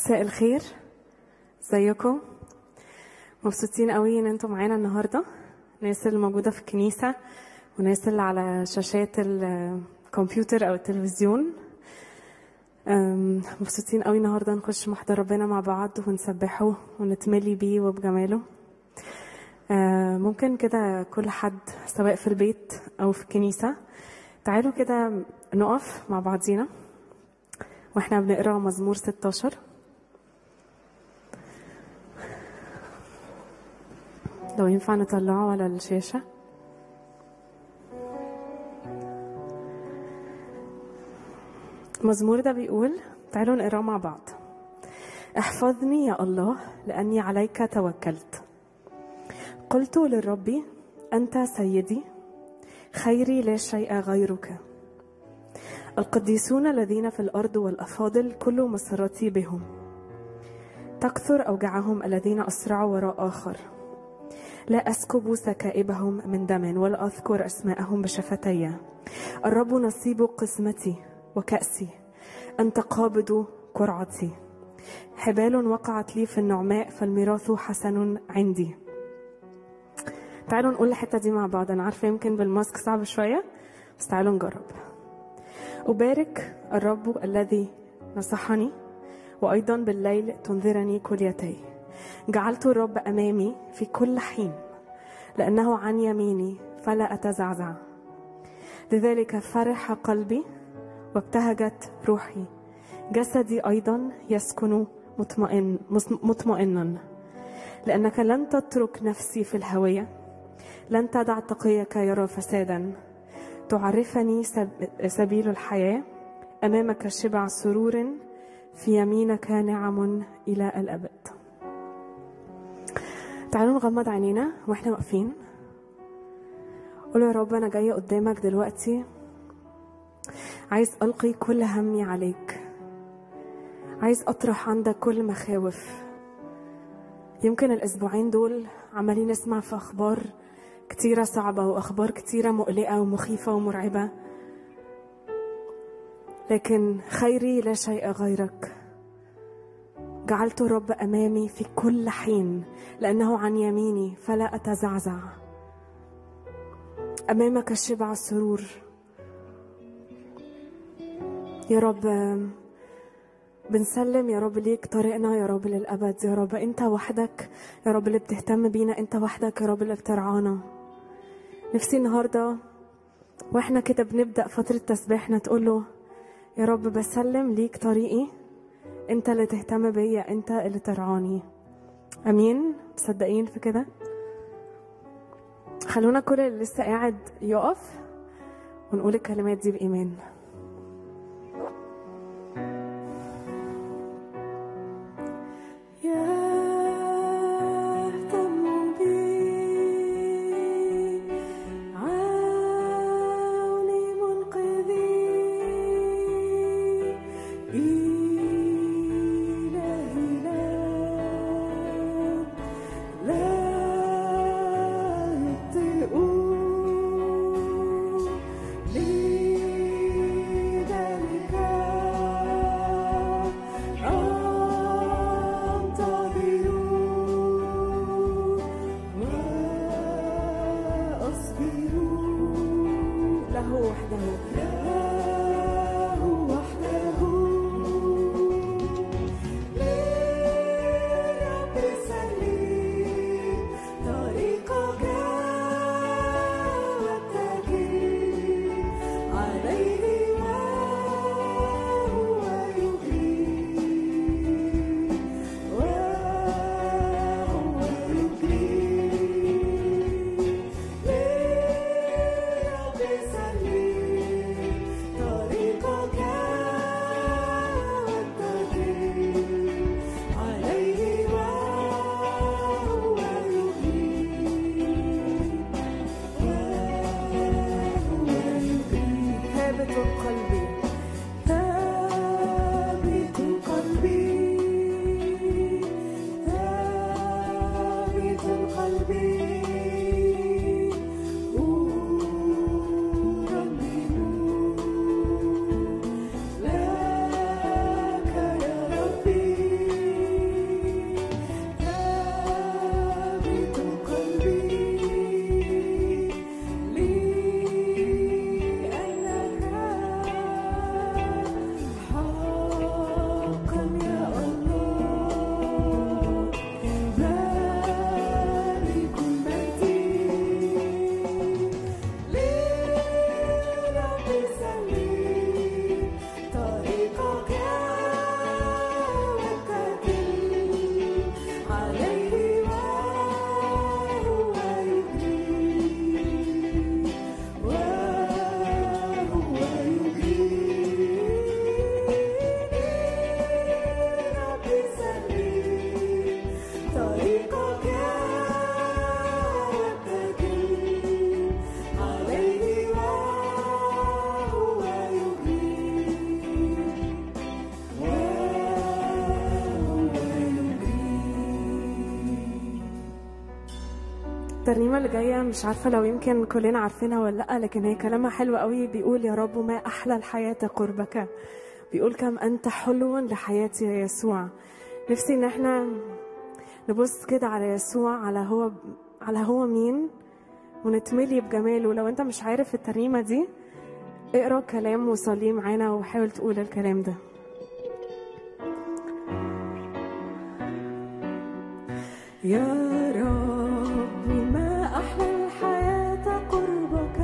مساء الخير ازيكم مبسوطين قوي ان انتم معانا النهارده الناس اللي موجوده في الكنيسه والناس اللي على شاشات الكمبيوتر او التلفزيون أم، مبسوطين قوي النهارده نخش محضر ربنا مع بعض ونسبحه ونتملي بيه وبجماله آه، ممكن كده كل حد سواء في البيت او في الكنيسه تعالوا كده نقف مع بعضينا واحنا بنقرا مزمور 16 لو ينفع نطلعه على الشاشة المزمور ده بيقول تعالوا نقراه مع بعض احفظني يا الله لأني عليك توكلت قلت للرب أنت سيدي خيري لا شيء غيرك القديسون الذين في الأرض والأفاضل كل مسرتي بهم تكثر أوجعهم الذين أسرعوا وراء آخر لا أسكب سكائبهم من دم ولا أذكر أسماءهم بشفتي الرب نصيب قسمتي وكأسي أنت قابض قرعتي حبال وقعت لي في النعماء فالميراث حسن عندي تعالوا نقول الحتة دي مع بعض أنا عارفة يمكن بالماسك صعب شوية بس تعالوا نجرب أبارك الرب الذي نصحني وأيضا بالليل تنذرني كليتي جعلت الرب أمامي في كل حين لأنه عن يميني فلا أتزعزع لذلك فرح قلبي وابتهجت روحي جسدي أيضا يسكن مطمئن مطمئنا لأنك لن تترك نفسي في الهوية لن تدع تقيك يرى فسادا تعرفني سبيل الحياة أمامك شبع سرور في يمينك نعم إلى الأبد تعالوا نغمض عينينا واحنا واقفين قول يا رب انا جايه قدامك دلوقتي عايز القي كل همي عليك عايز اطرح عندك كل مخاوف يمكن الاسبوعين دول عمالين نسمع في اخبار كتيره صعبه واخبار كتيره مقلقه ومخيفه ومرعبه لكن خيري لا شيء غيرك جعلت الرب امامي في كل حين لانه عن يميني فلا اتزعزع امامك شبع السرور يا رب بنسلم يا رب ليك طريقنا يا رب للابد يا رب انت وحدك يا رب اللي بتهتم بينا انت وحدك يا رب اللي بترعانا نفسي النهارده واحنا كده بنبدا فتره تسبيحنا تقول له يا رب بسلم ليك طريقي انت اللي تهتم بيا انت اللي ترعاني امين مصدقين في كده خلونا كل اللي لسه قاعد يقف ونقول الكلمات دي بايمان يهتم بي عوني منقذي إلهي لا لا يبطئ لي الترنيمة اللي جاية مش عارفة لو يمكن كلنا عارفينها ولا لأ لكن هي كلامها حلو قوي بيقول يا رب ما أحلى الحياة قربك بيقول كم أنت حلو لحياتي يا يسوع نفسي إن احنا نبص كده على يسوع على هو على هو مين ونتملي بجماله لو أنت مش عارف الترنيمة دي اقرا كلام وصليه معانا وحاول تقول الكلام ده يا رب ما أحلى الحياة قربك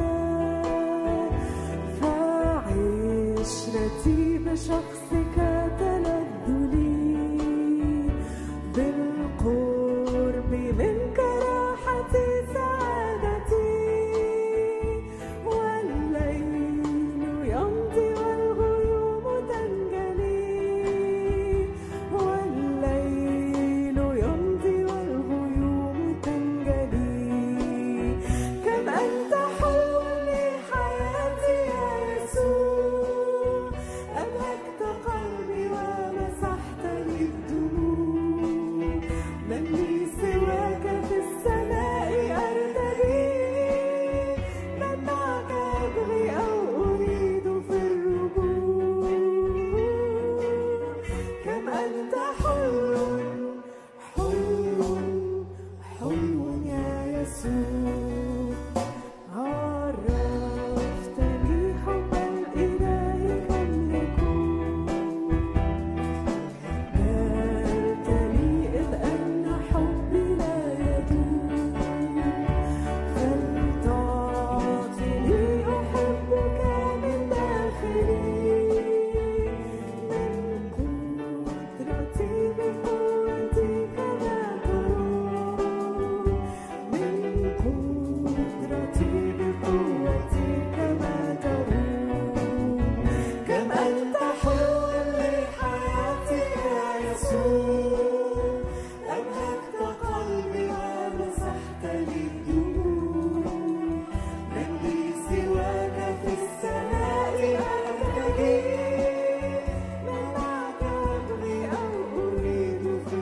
فعشرتي بشخصك تلذلي بالقرب منك راحتي سعادتي والليل يمضي والغيوم تنجلي والليل يمضي والغيوم تنجلي كم أنت حلو لحياتي يا يسوع أبهجت قلبي ومسحت لي الدموع من لي سواك في السماء أرتدي من معك أبغي أو أريد في الرجوع كم أنت حلو حلو حلو يا يسوع عرفتني حب الإله كم يكون قالتني إذ أن حبي لا يدوم فلتعطني أحبك من داخلي من قدرتي بقوتي كما تروم من قدرتي بقوتي كما تروم كم أنت حلو لحياتي يا يسوع أبهجت قلبي ومسحت لي الدموع من لي سواك في السماء أبتغي من معك أبغي أو أريد في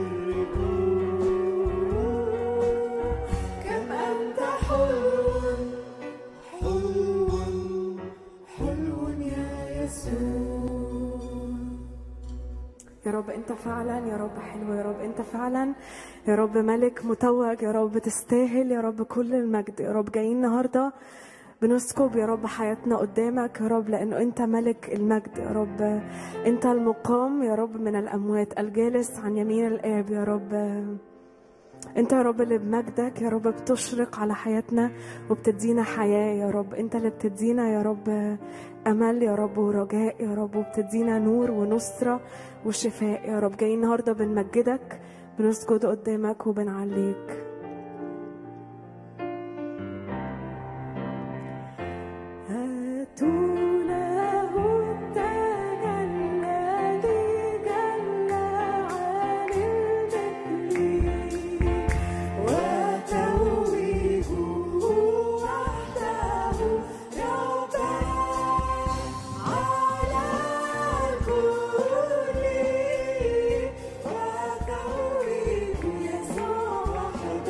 الركوع كم أنت حلو حلو حلو يا يسوع يا رب انت فعلا يا رب حلو يا رب انت فعلا يا رب ملك متوج يا رب تستاهل يا رب كل المجد يا رب جايين النهارده بنسكب يا رب حياتنا قدامك يا رب لانه انت ملك المجد يا رب انت المقام يا رب من الاموات الجالس عن يمين الاب يا رب انت يا رب اللي بمجدك يا رب بتشرق على حياتنا وبتدينا حياة يا رب انت اللي بتدينا يا رب امل يا رب ورجاء يا رب وبتدينا نور ونصرة وشفاء يا رب جايين النهاردة بنمجدك بنسجد قدامك وبنعليك هاتوا له التاج الذي جل عن المثل وتويجه وحده ربا على الكل وتويج يسوع وحده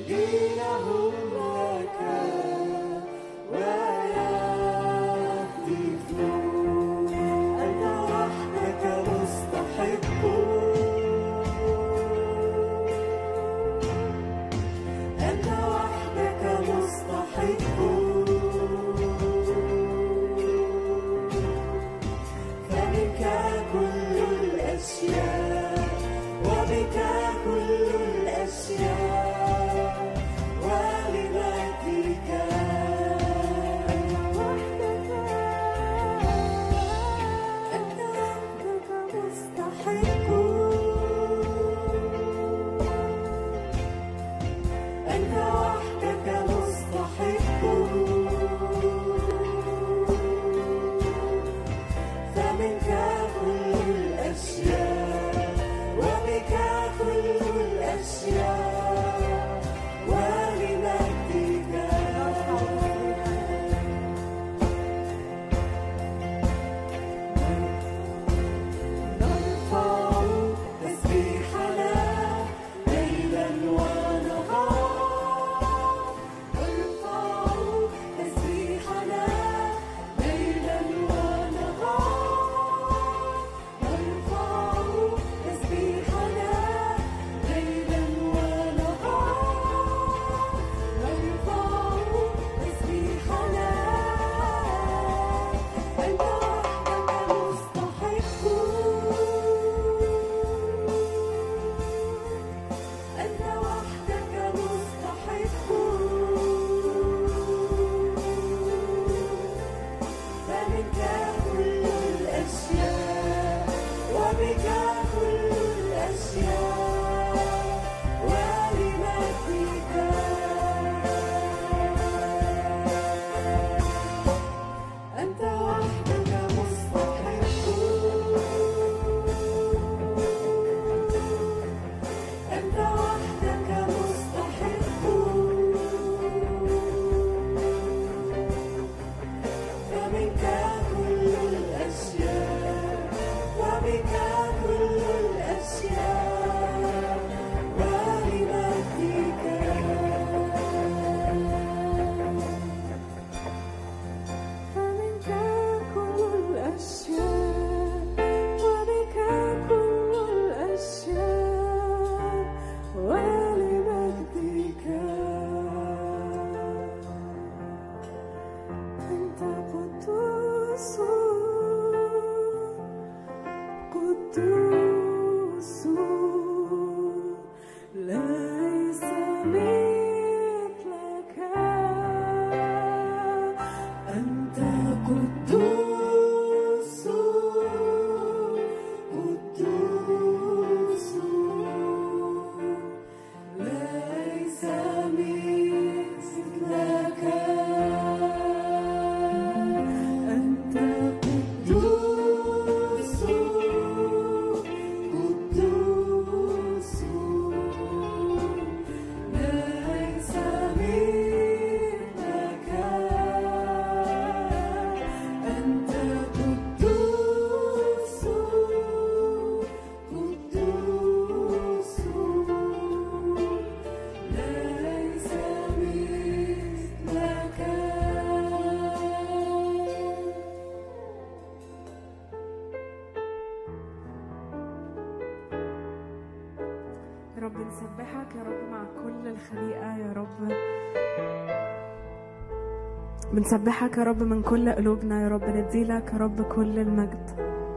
بنسبحك يا رب من كل قلوبنا يا رب نديلك يا رب كل المجد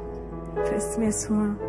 في اسم يسوع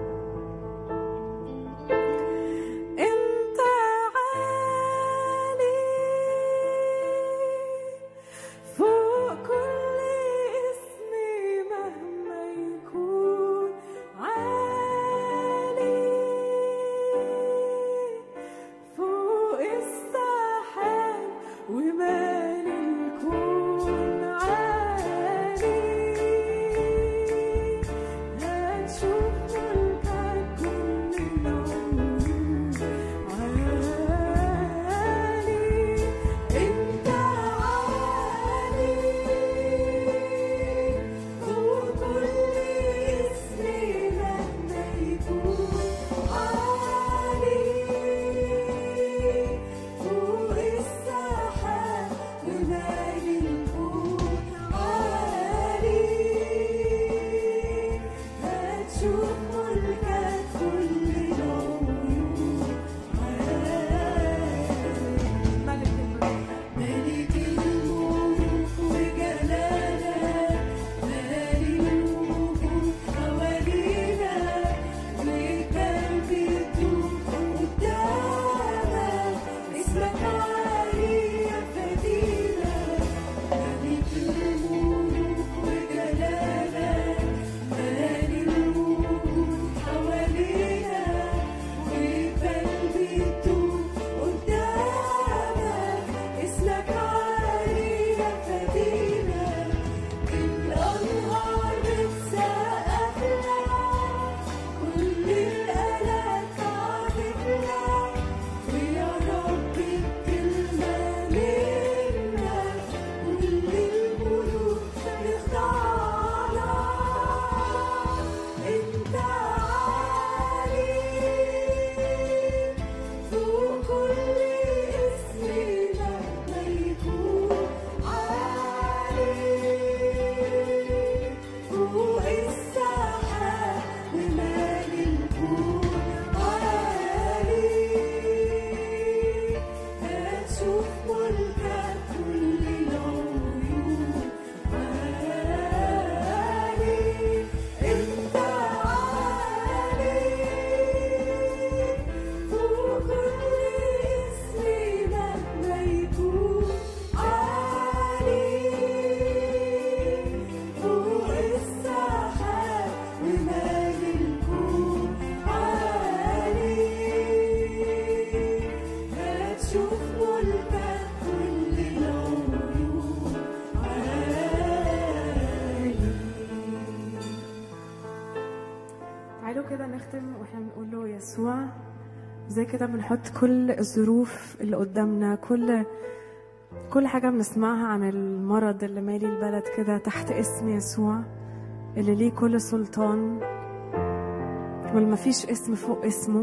زي كده بنحط كل الظروف اللي قدامنا كل كل حاجة بنسمعها عن المرض اللي مالي البلد كده تحت اسم يسوع اللي ليه كل سلطان واللي مفيش اسم فوق اسمه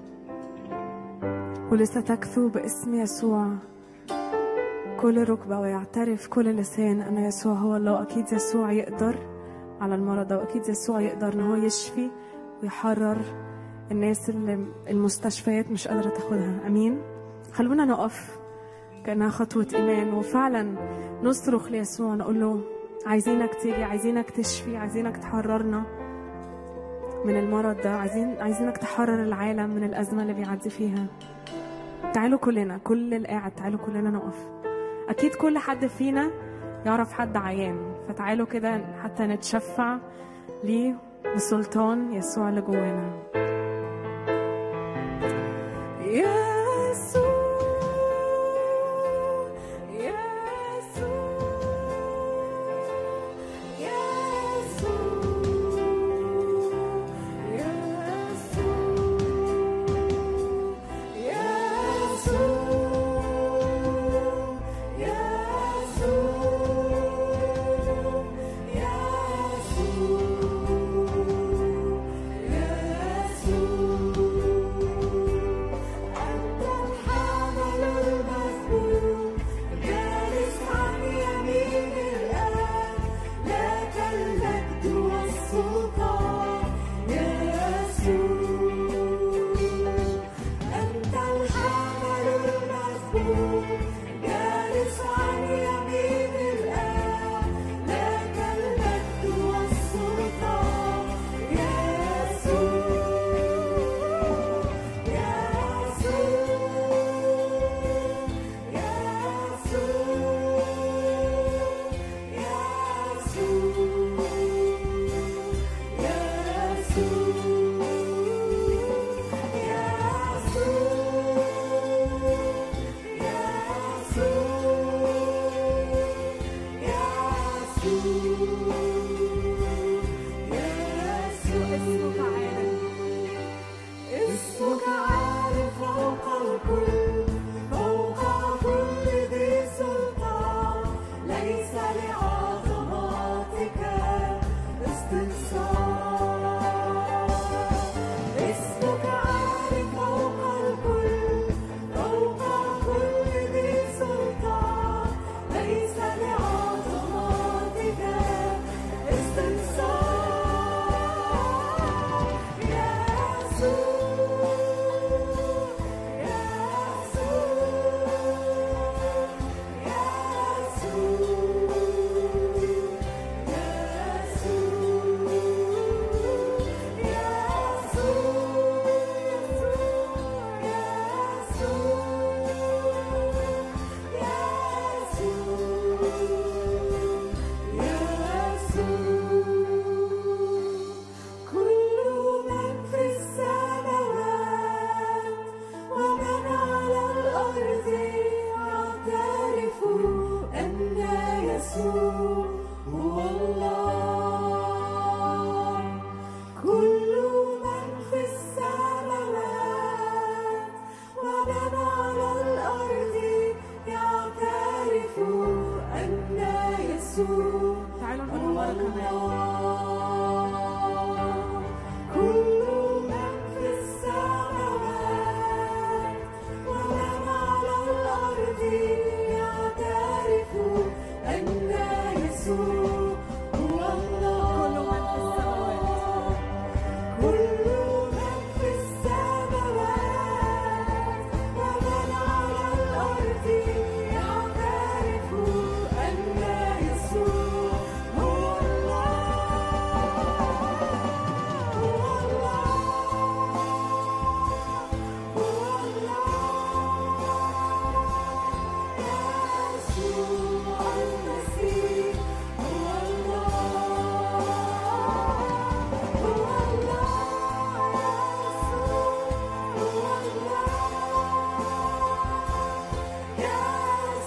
ولسه تكثو باسم يسوع كل ركبة ويعترف كل لسان أن يسوع هو الله وأكيد يسوع يقدر على المرض ده وأكيد يسوع يقدر إن هو يشفي ويحرر الناس اللي المستشفيات مش قادرة تاخدها أمين خلونا نقف كأنها خطوة إيمان وفعلا نصرخ ليسوع نقول له عايزينك تيجي عايزينك تشفي عايزينك تحررنا من المرض ده عايزين عايزينك تحرر العالم من الأزمة اللي بيعدي فيها تعالوا كلنا كل القاعد تعالوا كلنا نقف أكيد كل حد فينا يعرف حد عيان فتعالوا كده حتى نتشفع ليه بسلطان يسوع اللي جوانا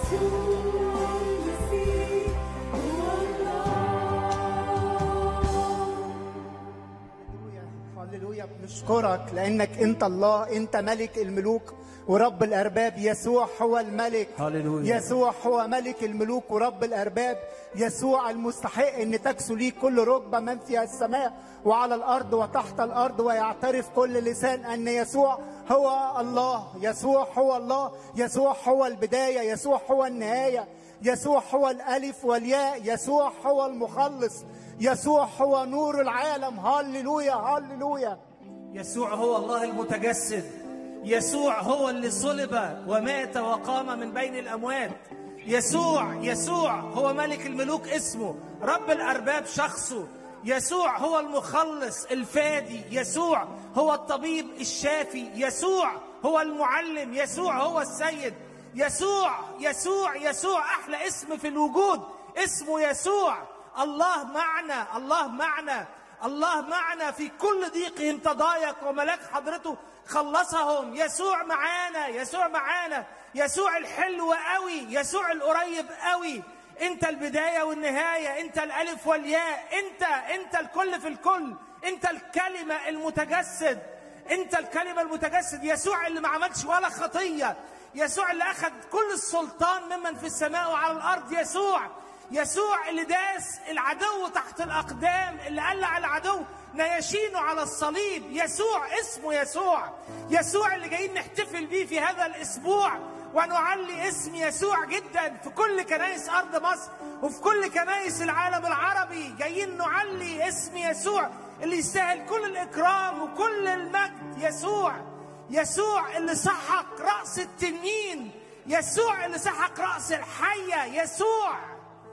نشكرك لانك انت الله انت ملك الملوك ورب الارباب يسوع هو الملك هللويا يسوع هو ملك الملوك ورب الارباب يسوع المستحق ان تكسو ليه كل ركبه من في السماء وعلى الارض وتحت الارض ويعترف كل لسان ان يسوع هو الله يسوع هو الله يسوع هو البدايه يسوع هو النهايه يسوع هو الالف والياء يسوع هو المخلص يسوع هو نور العالم هللويا هللويا يسوع هو الله المتجسد يسوع هو اللي صلب ومات وقام من بين الاموات يسوع يسوع هو ملك الملوك اسمه رب الارباب شخصه يسوع هو المخلص الفادي يسوع هو الطبيب الشافي يسوع هو المعلم يسوع هو السيد يسوع يسوع يسوع احلى اسم في الوجود اسمه يسوع الله معنا الله معنا الله معنا في كل ضيقهم تضايق وملاك حضرته خلصهم يسوع معانا يسوع معانا يسوع الحلو قوي يسوع القريب قوي انت البدايه والنهايه انت الالف والياء انت انت الكل في الكل انت الكلمه المتجسد انت الكلمه المتجسد يسوع اللي ما عملش ولا خطيه يسوع اللي اخذ كل السلطان ممن في السماء وعلى الارض يسوع يسوع اللي داس العدو تحت الأقدام اللي قلع العدو نياشينه على الصليب يسوع اسمه يسوع يسوع اللي جايين نحتفل بيه في هذا الأسبوع ونعلي اسم يسوع جدا في كل كنائس أرض مصر وفي كل كنائس العالم العربي جايين نعلي اسم يسوع اللي يستاهل كل الإكرام وكل المجد يسوع يسوع اللي سحق رأس التنين يسوع اللي سحق رأس الحية يسوع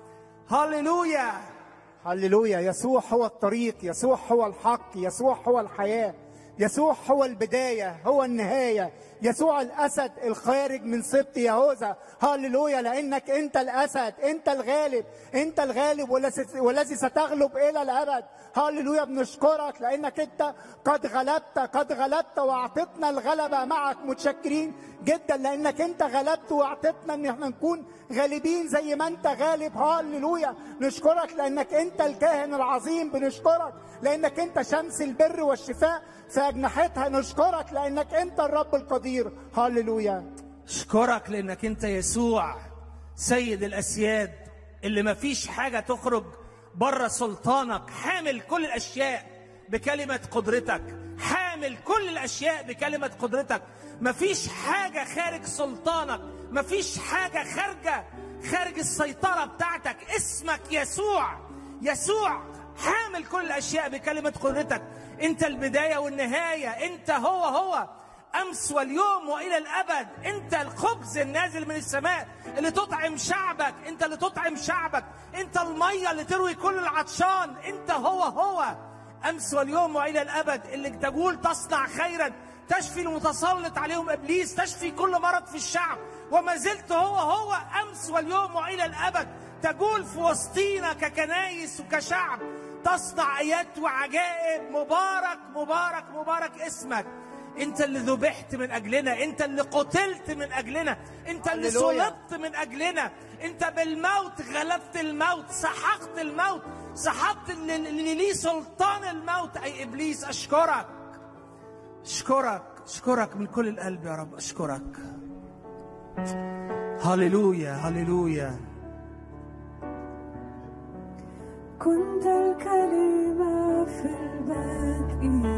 هللويا هللويا يسوع هو الطريق يسوع هو الحق يسوع هو الحياة يسوع هو البداية هو النهاية يسوع الأسد الخارج من سبط يهوذا هللويا لأنك أنت الأسد أنت الغالب أنت الغالب والذي ستغلب إلى الأبد هللويا بنشكرك لأنك أنت قد غلبت قد غلبت وأعطتنا الغلبة معك متشكرين جدا لأنك أنت غلبت وأعطتنا أن احنا نكون غالبين زي ما أنت غالب هللويا نشكرك لأنك أنت الكاهن العظيم بنشكرك لأنك أنت شمس البر والشفاء في أجنحتها نشكرك لأنك أنت الرب القدير هللويا اشكرك لأنك أنت يسوع سيد الأسياد اللي ما فيش حاجة تخرج بره سلطانك حامل كل الأشياء بكلمة قدرتك حامل كل الأشياء بكلمة قدرتك مفيش حاجة خارج سلطانك مفيش حاجة خارجة خارج السيطرة بتاعتك اسمك يسوع يسوع حامل كل الأشياء بكلمة قدرتك أنت البداية والنهاية أنت هو هو أمس واليوم وإلى الأبد أنت الخبز النازل من السماء اللي تطعم شعبك أنت اللي تطعم شعبك أنت المية اللي تروي كل العطشان أنت هو هو أمس واليوم وإلى الأبد اللي تقول تصنع خيرا تشفي المتسلط عليهم إبليس تشفي كل مرض في الشعب وما زلت هو هو أمس واليوم وإلى الأبد تقول في وسطينا ككنايس وكشعب تصنع آيات وعجائب مبارك مبارك مبارك اسمك انت اللي ذبحت من اجلنا انت اللي قتلت من اجلنا انت اللي صلبت من اجلنا انت بالموت غلبت الموت سحقت الموت سحقت اللي ليه سلطان الموت اي ابليس اشكرك اشكرك اشكرك من كل القلب يا رب اشكرك هللويا هللويا كنت الكلمة في البدء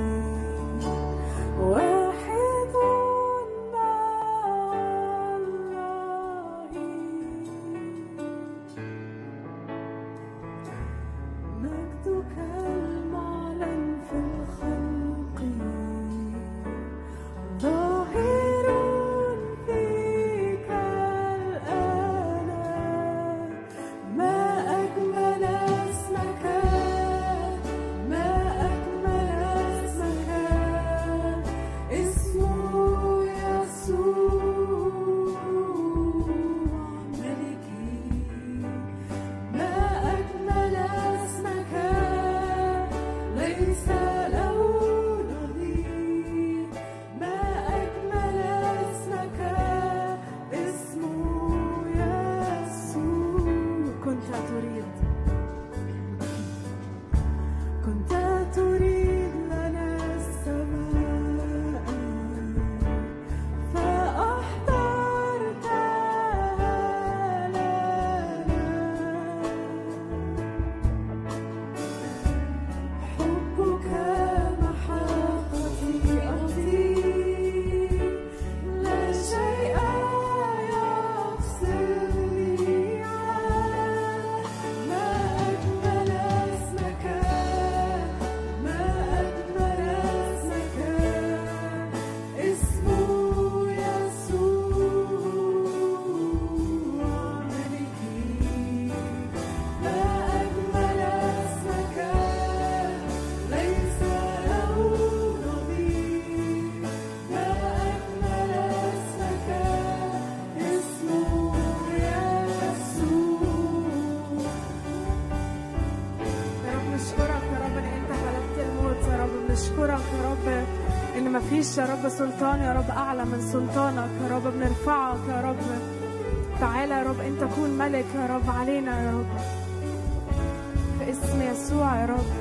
فيش يا رب سلطان يا رب أعلى من سلطانك يا رب بنرفعك يا رب تعالى يا رب أنت كون ملك يا رب علينا يا رب في اسم يسوع يا رب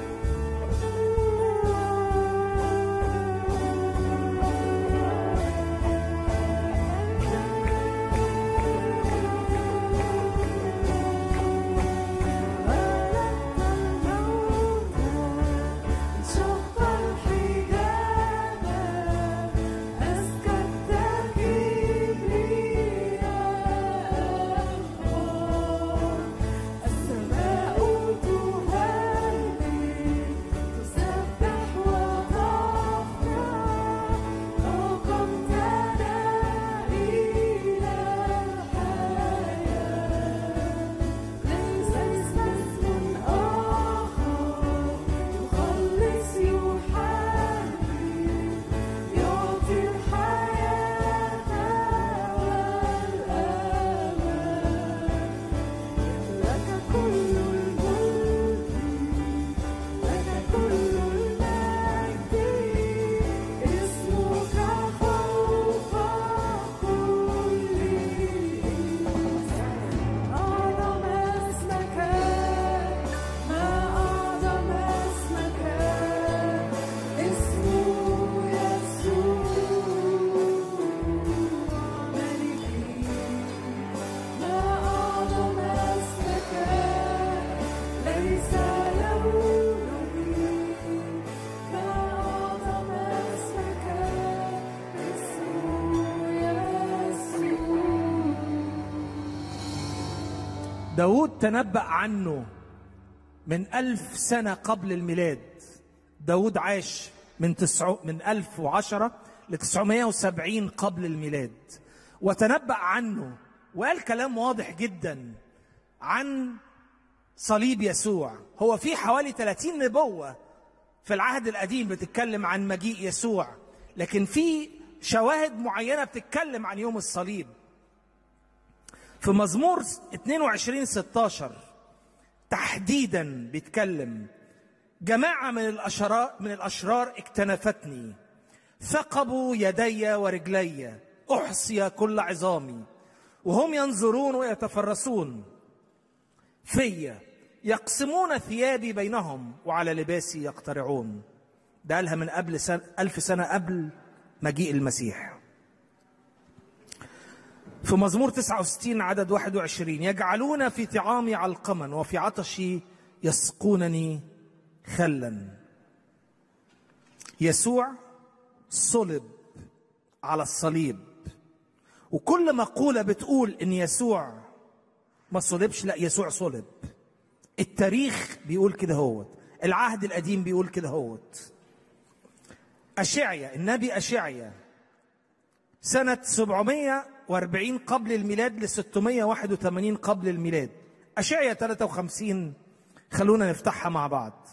شق الحجاب أسكت كبرياء السماء تهلل تسبح وتفرح أقمتنا إلى الحياة ليس اسم آخر يخلص يحرر يعطي الحياة والأمان لك كل الملك لك كل المجد اسمك فوق كل اسم أعظم اسمك ما أعظم اسمك اسم يسوع ملكي ما أعظم اسمك ليس له نظير ما أعظم اسمك اسم يسوع داود تنبأ عنه من ألف سنة قبل الميلاد داود عاش من تسعو من ألف وعشرة لتسعمائة وسبعين قبل الميلاد وتنبأ عنه وقال كلام واضح جدا عن صليب يسوع هو في حوالي 30 نبوة في العهد القديم بتتكلم عن مجيء يسوع لكن في شواهد معينة بتتكلم عن يوم الصليب في مزمور 22 16 تحديدا بيتكلم جماعة من الأشرار من الأشرار اكتنفتني ثقبوا يدي ورجلي أحصي كل عظامي وهم ينظرون ويتفرسون فيا يقسمون ثيابي بينهم وعلى لباسي يقترعون ده قالها من قبل سنة ألف سنة قبل مجيء المسيح في مزمور 69 عدد 21 يجعلون في طعامي علقما وفي عطشي يسقونني خلا يسوع صلب على الصليب وكل مقولة بتقول إن يسوع ما صلبش لا يسوع صلب التاريخ بيقول كده هوت العهد القديم بيقول كده هوت أشعيا النبي أشعيا سنة 740 قبل الميلاد ل 681 قبل الميلاد أشعيا 53 خلونا نفتحها مع بعض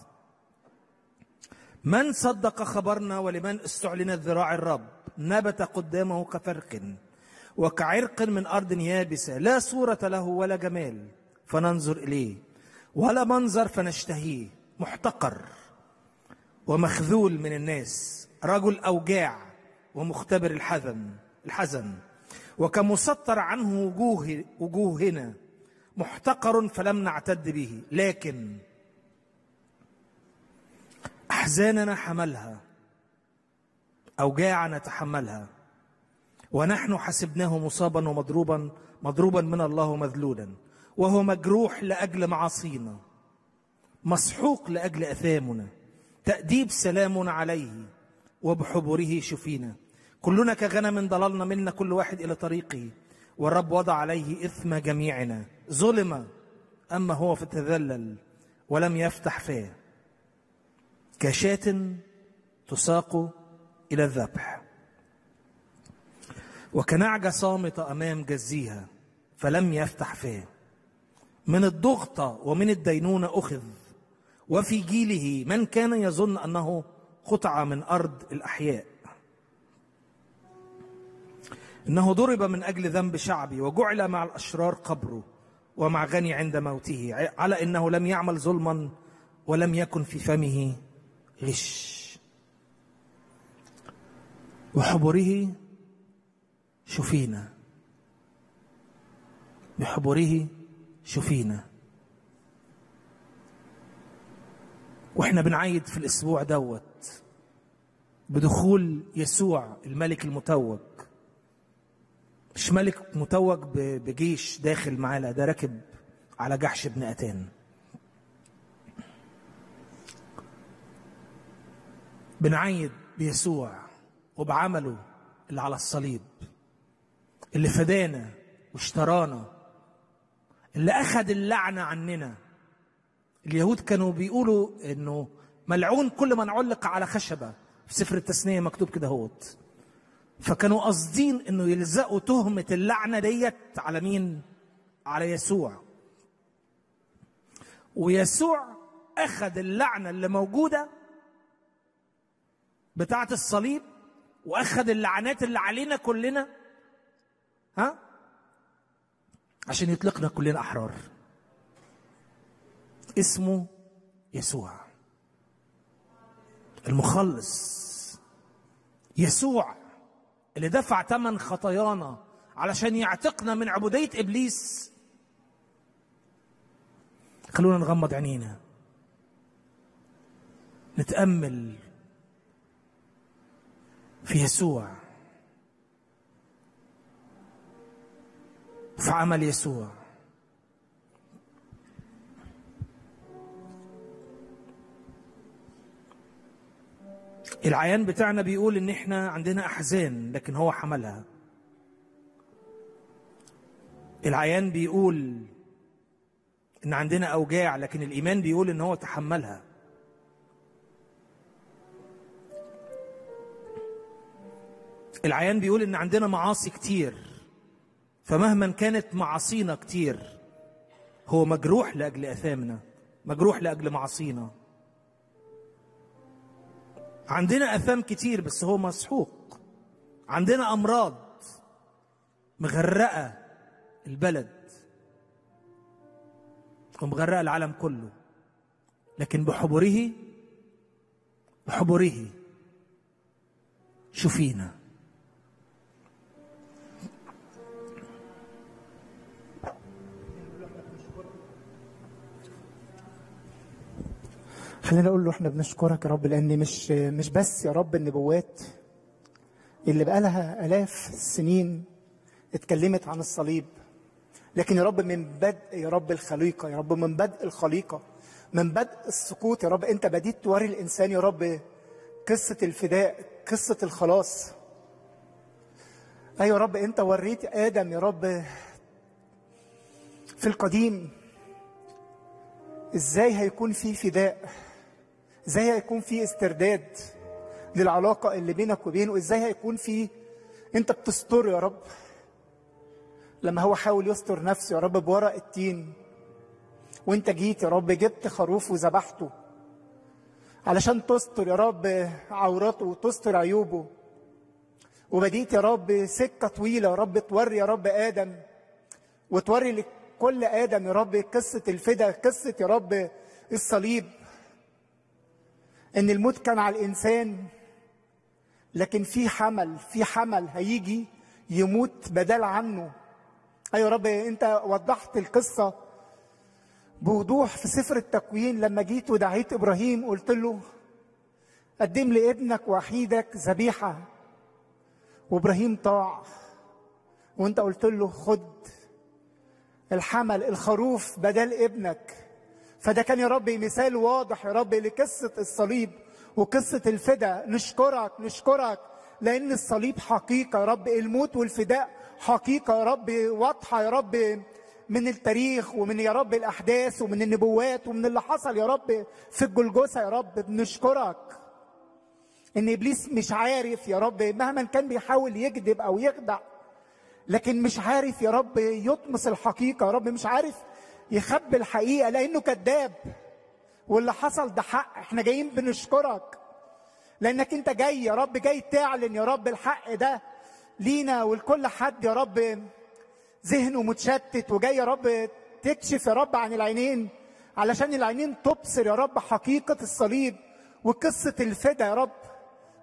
من صدق خبرنا ولمن استعلنت ذراع الرب نبت قدامه كفرق وكعرق من أرض يابسة لا صورة له ولا جمال فننظر إليه ولا منظر فنشتهيه محتقر ومخذول من الناس رجل أوجاع ومختبر الحزن الحزن وكمسطر عنه وجوه وجوهنا محتقر فلم نعتد به لكن أحزاننا حملها أوجاعنا تحملها ونحن حسبناه مصابا ومضروبا مضروبا من الله ومذلولا وهو مجروح لأجل معاصينا مسحوق لأجل أثامنا تأديب سلام عليه وبحبره شفينا كلنا كغنم ضللنا منا كل واحد إلى طريقه والرب وضع عليه إثم جميعنا ظلم أما هو فتذلل ولم يفتح فاه كشاة تساق إلى الذبح وكنعجة صامتة أمام جزيها فلم يفتح فاه من الضغطة ومن الدينونة أخذ وفي جيله من كان يظن أنه قطعة من أرض الأحياء إنه ضرب من أجل ذنب شعبي وجعل مع الأشرار قبره ومع غني عند موته على إنه لم يعمل ظلما ولم يكن في فمه غش وحبره شفينا بحبره شفينا واحنا بنعيد في الاسبوع دوت بدخول يسوع الملك المتوج مش ملك متوج ب- بجيش داخل معاه لا ده راكب على جحش ابن اتان بنعيد بيسوع وبعمله اللي على الصليب اللي فدانا واشترانا اللي اخذ اللعنه عننا اليهود كانوا بيقولوا انه ملعون كل من علق على خشبه في سفر التثنيه مكتوب كده هوت فكانوا قاصدين انه يلزقوا تهمه اللعنه ديت على مين على يسوع ويسوع اخذ اللعنه اللي موجوده بتاعه الصليب واخذ اللعنات اللي علينا كلنا ها عشان يطلقنا كلنا احرار اسمه يسوع المخلص يسوع اللي دفع ثمن خطايانا علشان يعتقنا من عبودية إبليس خلونا نغمض عينينا نتأمل في يسوع في عمل يسوع العيان بتاعنا بيقول ان احنا عندنا احزان لكن هو حملها العيان بيقول ان عندنا اوجاع لكن الايمان بيقول ان هو تحملها العيان بيقول ان عندنا معاصي كتير فمهما كانت معاصينا كتير هو مجروح لاجل اثامنا مجروح لاجل معاصينا عندنا اثام كتير بس هو مسحوق عندنا امراض مغرقه البلد ومغرقه العالم كله لكن بحبره بحبره شفينا خلينا اقول له احنا بنشكرك يا رب لان مش مش بس يا رب النبوات اللي بقالها الاف السنين اتكلمت عن الصليب لكن يا رب من بدء يا رب الخليقه يا رب من بدء الخليقه من بدء السقوط يا رب انت بديت توري الانسان يا رب قصه الفداء قصه الخلاص ايوه يا رب انت وريت ادم يا رب في القديم ازاي هيكون في فداء ازاي هيكون في استرداد للعلاقه اللي بينك وبينه ازاي هيكون في انت بتستر يا رب لما هو حاول يستر نفسه يا رب بورق التين وانت جيت يا رب جبت خروف وذبحته علشان تستر يا رب عوراته وتستر عيوبه وبديت يا رب سكه طويله يا رب توري يا رب ادم وتوري لكل ادم يا رب قصه الفدا قصه يا رب الصليب ان الموت كان على الانسان لكن في حمل في حمل هيجي يموت بدل عنه ايوه يا رب انت وضحت القصه بوضوح في سفر التكوين لما جيت ودعيت ابراهيم قلت له قدم لي ابنك وحيدك ذبيحه وابراهيم طاع وانت قلت له خد الحمل الخروف بدل ابنك فده كان يا رب مثال واضح يا رب لقصة الصليب وقصة الفداء نشكرك نشكرك لأن الصليب حقيقة يا رب الموت والفداء حقيقة يا رب واضحة يا رب من التاريخ ومن يا رب الأحداث ومن النبوات ومن اللي حصل يا رب في الجلجثة يا رب بنشكرك إن إبليس مش عارف يا رب مهما كان بيحاول يكذب أو يخدع لكن مش عارف يا رب يطمس الحقيقة يا رب مش عارف يخبي الحقيقة لأنه كذاب واللي حصل ده حق احنا جايين بنشكرك لأنك انت جاي يا رب جاي تعلن يا رب الحق ده لينا ولكل حد يا رب ذهنه متشتت وجاي يا رب تكشف يا رب عن العينين علشان العينين تبصر يا رب حقيقة الصليب وقصة الفدا يا رب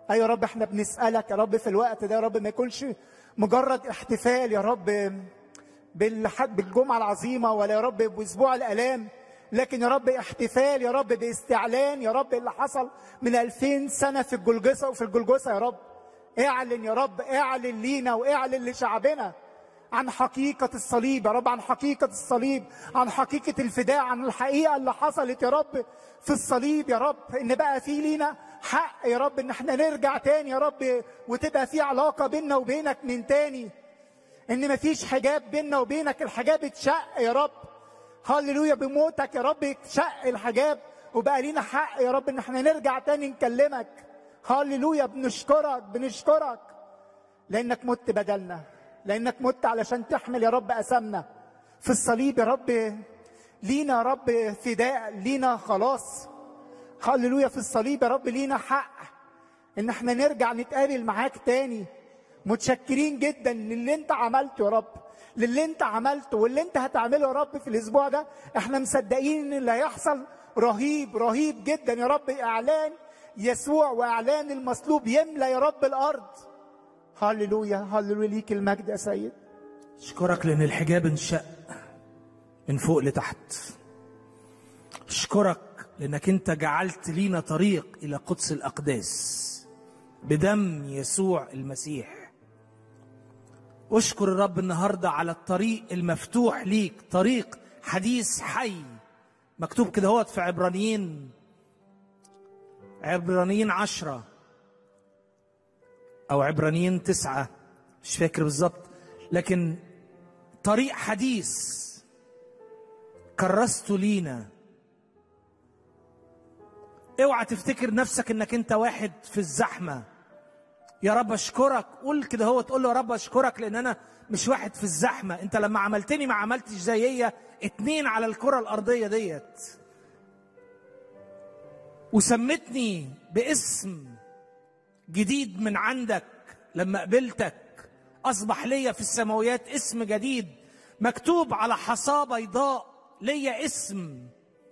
ايوه يا رب احنا بنسالك يا رب في الوقت ده يا رب ما يكونش مجرد احتفال يا رب بالحد بالجمعه العظيمه ولا يا رب باسبوع الالام لكن يا رب احتفال يا رب باستعلان يا رب اللي حصل من 2000 سنه في الجلجسه وفي الجلجسه يا رب اعلن يا رب اعلن لينا واعلن لشعبنا عن حقيقة الصليب يا رب عن حقيقة الصليب عن حقيقة الفداء عن الحقيقة اللي حصلت يا رب في الصليب يا رب ان بقى في لينا حق يا رب ان احنا نرجع تاني يا رب وتبقى في علاقة بيننا وبينك من تاني ان مفيش حجاب بيننا وبينك الحجاب اتشق يا رب هللويا بموتك يا رب اتشق الحجاب وبقى لينا حق يا رب ان احنا نرجع تاني نكلمك هللويا بنشكرك بنشكرك لانك مت بدلنا لانك مت علشان تحمل يا رب اسامنا في الصليب يا رب لينا يا رب فداء لينا خلاص هللويا في الصليب يا رب لينا حق ان احنا نرجع نتقابل معاك تاني متشكرين جدا للي انت عملته يا رب للي انت عملته واللي انت هتعمله يا رب في الاسبوع ده احنا مصدقين ان اللي هيحصل رهيب رهيب جدا يا رب اعلان يسوع واعلان المصلوب يملى يا رب الارض هللويا هللويا ليك المجد يا سيد اشكرك لان الحجاب انشق من فوق لتحت اشكرك لانك انت جعلت لينا طريق الى قدس الاقداس بدم يسوع المسيح اشكر الرب النهارده على الطريق المفتوح ليك طريق حديث حي مكتوب كده هوت في عبرانيين عبرانيين عشرة أو عبرانيين تسعة مش فاكر بالظبط لكن طريق حديث كرست لينا اوعى تفتكر نفسك انك انت واحد في الزحمه يا رب اشكرك قول كده هو تقول له يا رب اشكرك لان انا مش واحد في الزحمه انت لما عملتني ما عملتش زيي اتنين على الكره الارضيه ديت وسمتني باسم جديد من عندك لما قبلتك اصبح ليا في السماويات اسم جديد مكتوب على حصاه بيضاء ليا اسم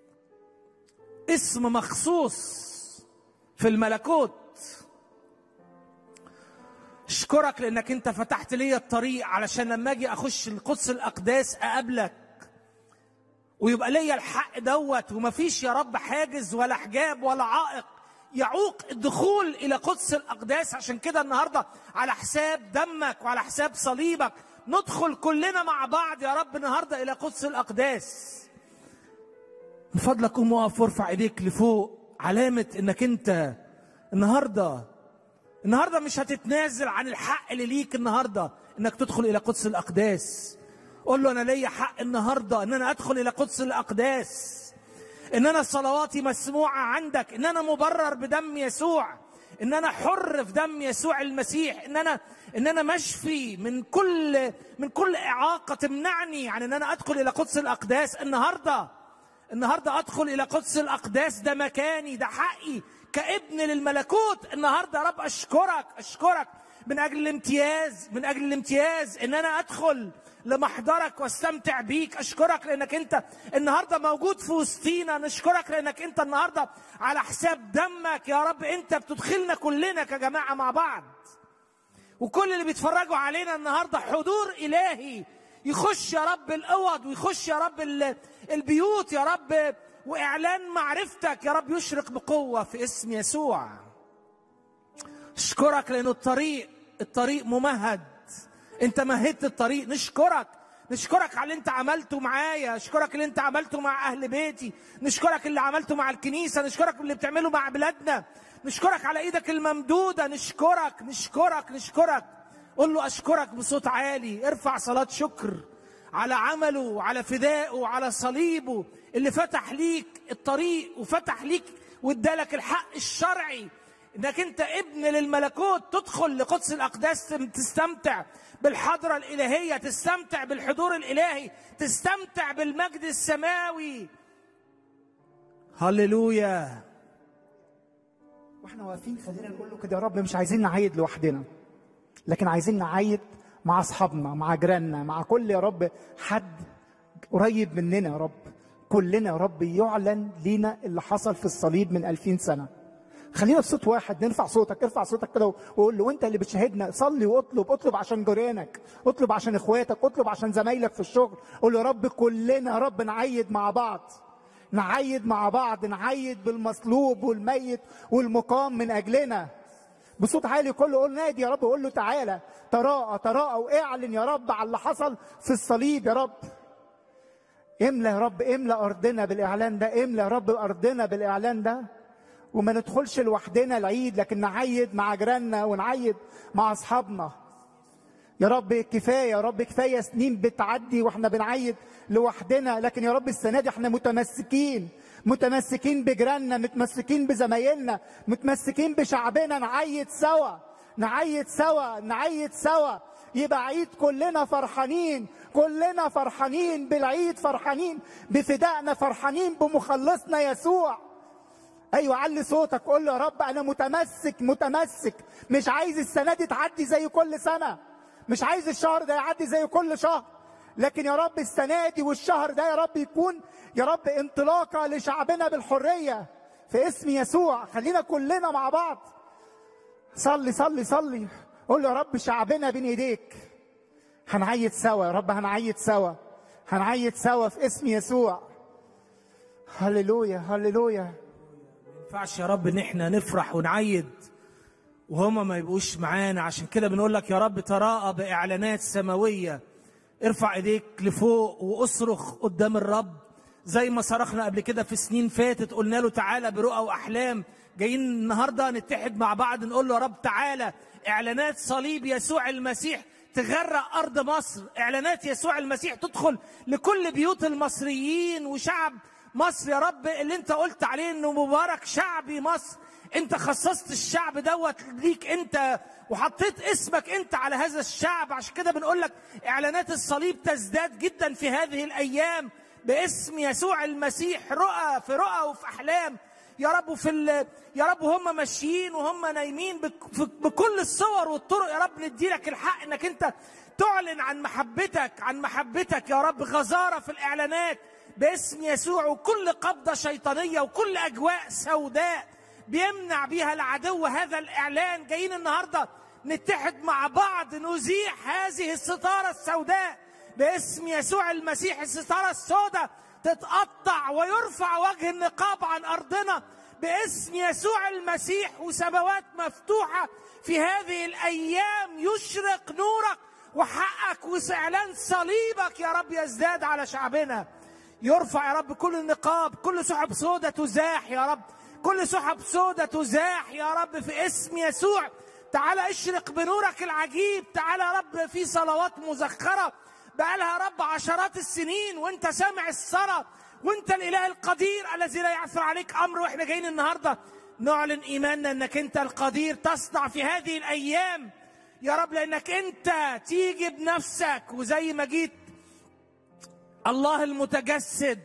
اسم مخصوص في الملكوت اشكرك لانك انت فتحت لي الطريق علشان لما اجي اخش القدس الاقداس اقابلك ويبقى ليا الحق دوت ومفيش يا رب حاجز ولا حجاب ولا عائق يعوق الدخول الى قدس الاقداس عشان كده النهارده على حساب دمك وعلى حساب صليبك ندخل كلنا مع بعض يا رب النهارده الى قدس الاقداس من فضلك قوم وقف وارفع ايديك لفوق علامه انك انت النهارده النهارده مش هتتنازل عن الحق اللي ليك النهارده انك تدخل الى قدس الاقداس قول له انا ليا حق النهارده ان انا ادخل الى قدس الاقداس ان انا صلواتي مسموعه عندك ان انا مبرر بدم يسوع ان انا حر في دم يسوع المسيح ان انا ان انا مشفي من كل من كل اعاقه تمنعني عن ان انا ادخل الى قدس الاقداس النهارده النهارده ادخل الى قدس الاقداس ده مكاني ده حقي كابن للملكوت النهارده يا رب اشكرك اشكرك من اجل الامتياز من اجل الامتياز ان انا ادخل لمحضرك واستمتع بيك اشكرك لانك انت النهارده موجود في وسطينا نشكرك لانك انت النهارده على حساب دمك يا رب انت بتدخلنا كلنا كجماعه مع بعض وكل اللي بيتفرجوا علينا النهارده حضور الهي يخش يا رب الاوض ويخش يا رب ال- البيوت يا رب واعلان معرفتك يا رب يشرق بقوه في اسم يسوع اشكرك لان الطريق الطريق ممهد انت مهدت الطريق نشكرك نشكرك على اللي انت عملته معايا نشكرك اللي انت عملته مع اهل بيتي نشكرك اللي عملته مع الكنيسه نشكرك اللي بتعمله مع بلادنا نشكرك على ايدك الممدوده نشكرك نشكرك نشكرك قول له اشكرك بصوت عالي ارفع صلاه شكر على عمله وعلى فدائه وعلى صليبه اللي فتح ليك الطريق وفتح ليك وادالك الحق الشرعي انك انت ابن للملكوت تدخل لقدس الاقداس تستمتع بالحضره الالهيه تستمتع بالحضور الالهي تستمتع بالمجد السماوي هللويا واحنا واقفين خلينا نقول له كده يا رب مش عايزين نعيد لوحدنا لكن عايزين نعيد مع اصحابنا مع جيراننا مع كل يا رب حد قريب مننا يا رب كلنا يا رب يعلن لينا اللي حصل في الصليب من 2000 سنه خلينا بصوت واحد نرفع صوتك ارفع صوتك كده وقول له وانت اللي بتشاهدنا صلي واطلب اطلب عشان جيرانك اطلب عشان اخواتك اطلب عشان زمايلك في الشغل قول له يا رب كلنا يا رب نعيد مع بعض نعيد مع بعض نعيد بالمصلوب والميت والمقام من اجلنا بصوت عالي كله قول نادي يا رب قول له تعالى تراءى تراءى واعلن يا رب على اللي حصل في الصليب يا رب املى يا رب املى ارضنا بالاعلان ده املى يا رب ارضنا بالاعلان ده وما ندخلش لوحدنا العيد لكن نعيد مع جيراننا ونعيد مع اصحابنا يا رب كفايه يا رب كفايه سنين بتعدي واحنا بنعيد لوحدنا لكن يا رب السنه دي احنا متمسكين متمسكين بجيراننا متمسكين بزمايلنا متمسكين بشعبنا نعيد سوا نعيد سوا نعيد سوا يبقى عيد كلنا فرحانين كلنا فرحانين بالعيد فرحانين بفدائنا فرحانين بمخلصنا يسوع ايوه علي صوتك قول له يا رب انا متمسك متمسك مش عايز السنه دي تعدي زي كل سنه مش عايز الشهر ده يعدي زي كل شهر لكن يا رب السنه دي والشهر ده يا رب يكون يا رب انطلاقه لشعبنا بالحريه في اسم يسوع خلينا كلنا مع بعض صلي صلي صلي قول له يا رب شعبنا بين ايديك هنعيد سوا يا رب هنعيد سوا هنعيد سوا في اسم يسوع هللويا هللويا ما ينفعش يا رب ان احنا نفرح ونعيد وهما ما يبقوش معانا عشان كده بنقول لك يا رب تراءى باعلانات سماويه ارفع ايديك لفوق واصرخ قدام الرب زي ما صرخنا قبل كده في سنين فاتت قلنا له تعالى برؤى واحلام جايين النهارده نتحد مع بعض نقول له يا رب تعالى اعلانات صليب يسوع المسيح تغرق ارض مصر اعلانات يسوع المسيح تدخل لكل بيوت المصريين وشعب مصر يا رب اللي انت قلت عليه انه مبارك شعبي مصر انت خصصت الشعب دوت ليك انت وحطيت اسمك انت على هذا الشعب عشان كده بنقول لك اعلانات الصليب تزداد جدا في هذه الايام باسم يسوع المسيح رؤى في رؤى وفي احلام يا رب في ال... يا رب هم ماشيين وهم نايمين بك... في- بكل الصور والطرق يا رب ندي لك الحق انك انت تعلن عن محبتك عن محبتك يا رب غزاره في الاعلانات باسم يسوع وكل قبضه شيطانيه وكل اجواء سوداء بيمنع بيها العدو هذا الاعلان جايين النهارده نتحد مع بعض نزيح هذه الستاره السوداء باسم يسوع المسيح الستاره السوداء تتقطع ويرفع وجه النقاب عن ارضنا باسم يسوع المسيح وسماوات مفتوحه في هذه الايام يشرق نورك وحقك واعلان صليبك يا رب يزداد على شعبنا يرفع يا رب كل النقاب كل سحب سودة تزاح يا رب كل سحب سودة تزاح يا رب في اسم يسوع تعالى اشرق بنورك العجيب تعالى يا رب في صلوات مزخرة بقالها يا رب عشرات السنين وانت سامع الصلاة وانت الاله القدير الذي لا يعثر عليك امر واحنا جايين النهارده نعلن ايماننا انك انت القدير تصنع في هذه الايام يا رب لانك انت تيجي بنفسك وزي ما جيت الله المتجسد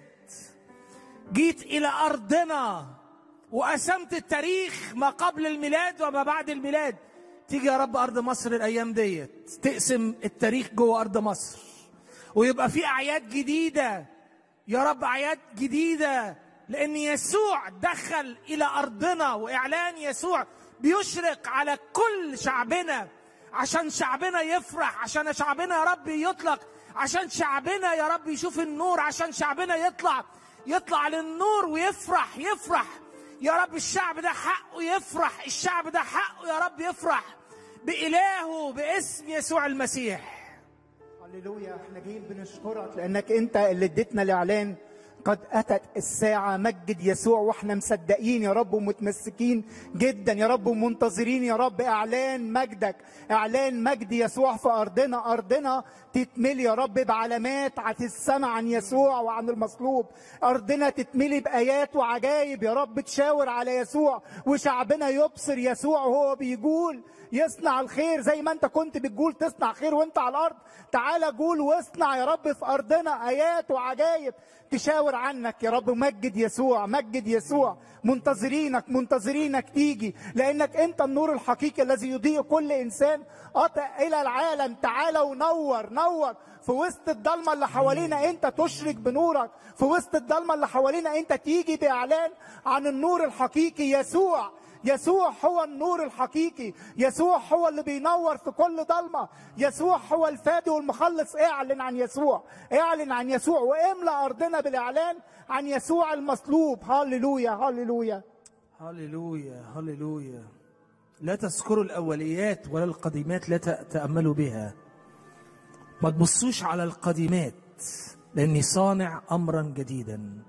جيت الى ارضنا وقسمت التاريخ ما قبل الميلاد وما بعد الميلاد تيجي يا رب ارض مصر الايام ديت تقسم التاريخ جوه ارض مصر ويبقى في اعياد جديده يا رب اعياد جديده لان يسوع دخل الى ارضنا واعلان يسوع بيشرق على كل شعبنا عشان شعبنا يفرح عشان شعبنا يا رب يطلق عشان شعبنا يا رب يشوف النور عشان شعبنا يطلع يطلع للنور ويفرح يفرح يا رب الشعب ده حقه يفرح الشعب ده حقه يا رب يفرح بإلهه باسم يسوع المسيح هللويا احنا جايين بنشكرك لانك انت اللي اديتنا الاعلان قد اتت الساعه مجد يسوع واحنا مصدقين يا رب ومتمسكين جدا يا رب ومنتظرين يا رب اعلان مجدك اعلان مجد يسوع في ارضنا ارضنا تتملي يا رب بعلامات هتسمع عن يسوع وعن المصلوب ارضنا تتملي بايات وعجائب يا رب تشاور على يسوع وشعبنا يبصر يسوع وهو بيقول يصنع الخير زي ما انت كنت بتقول تصنع خير وانت على الارض تعالى قول واصنع يا رب في ارضنا ايات وعجائب تشاور عنك يا رب مجد يسوع مجد يسوع منتظرينك منتظرينك تيجي لانك انت النور الحقيقي الذي يضيء كل انسان اتى الى العالم تعالى ونور نور في وسط الضلمه اللي حوالينا انت تشرك بنورك في وسط الضلمه اللي حوالينا انت تيجي باعلان عن النور الحقيقي يسوع يسوع هو النور الحقيقي يسوع هو اللي بينور في كل ضلمة يسوع هو الفادي والمخلص اعلن عن يسوع اعلن عن يسوع واملأ أرضنا بالإعلان عن يسوع المصلوب هللويا هللويا هللويا هللويا لا تذكروا الأوليات ولا القديمات لا تأملوا بها ما تبصوش على القديمات لأني صانع أمرا جديدا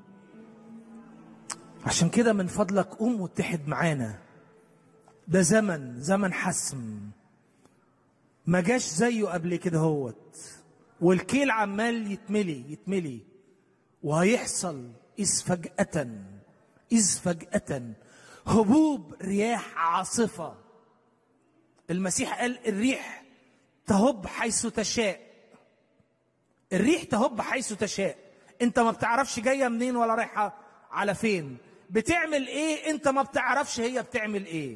عشان كده من فضلك قوم واتحد معانا ده زمن زمن حسم ما جاش زيه قبل كده هوت والكيل عمال يتملي يتملي وهيحصل إذ فجأة إذ فجأة هبوب رياح عاصفة المسيح قال الريح تهب حيث تشاء الريح تهب حيث تشاء انت ما بتعرفش جايه منين ولا رايحه على فين بتعمل ايه انت ما بتعرفش هي بتعمل ايه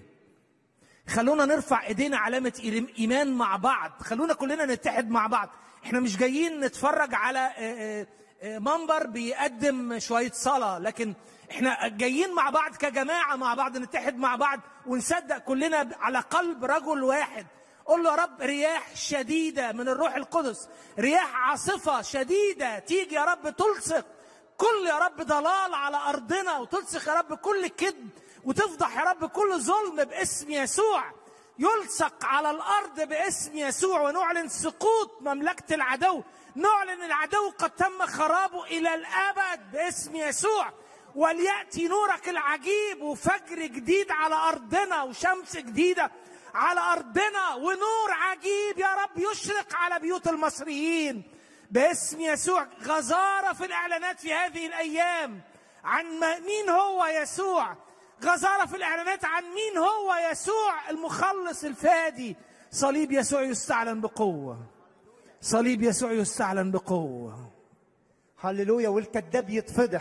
خلونا نرفع ايدينا علامه إيم- ايمان مع بعض خلونا كلنا نتحد مع بعض احنا مش جايين نتفرج على آه، آه، آه، منبر بيقدم شويه صلاه لكن احنا جايين مع بعض كجماعه مع بعض نتحد مع بعض ونصدق كلنا على قلب رجل واحد قول له يا رب رياح شديده من الروح القدس رياح عاصفه شديده تيجي يا رب تلصق كل يا رب ضلال على ارضنا وتلصق يا رب كل كذب وتفضح يا رب كل ظلم باسم يسوع يلصق على الارض باسم يسوع ونعلن سقوط مملكه العدو نعلن العدو قد تم خرابه الى الابد باسم يسوع ولياتي نورك العجيب وفجر جديد على ارضنا وشمس جديده على ارضنا ونور عجيب يا رب يشرق على بيوت المصريين باسم يسوع غزاره في الاعلانات في هذه الايام عن ما- مين هو يسوع غزاره في الاعلانات عن مين هو يسوع المخلص الفادي صليب يسوع يستعلن بقوه صليب يسوع يستعلن بقوه هللويا والكذاب يتفضح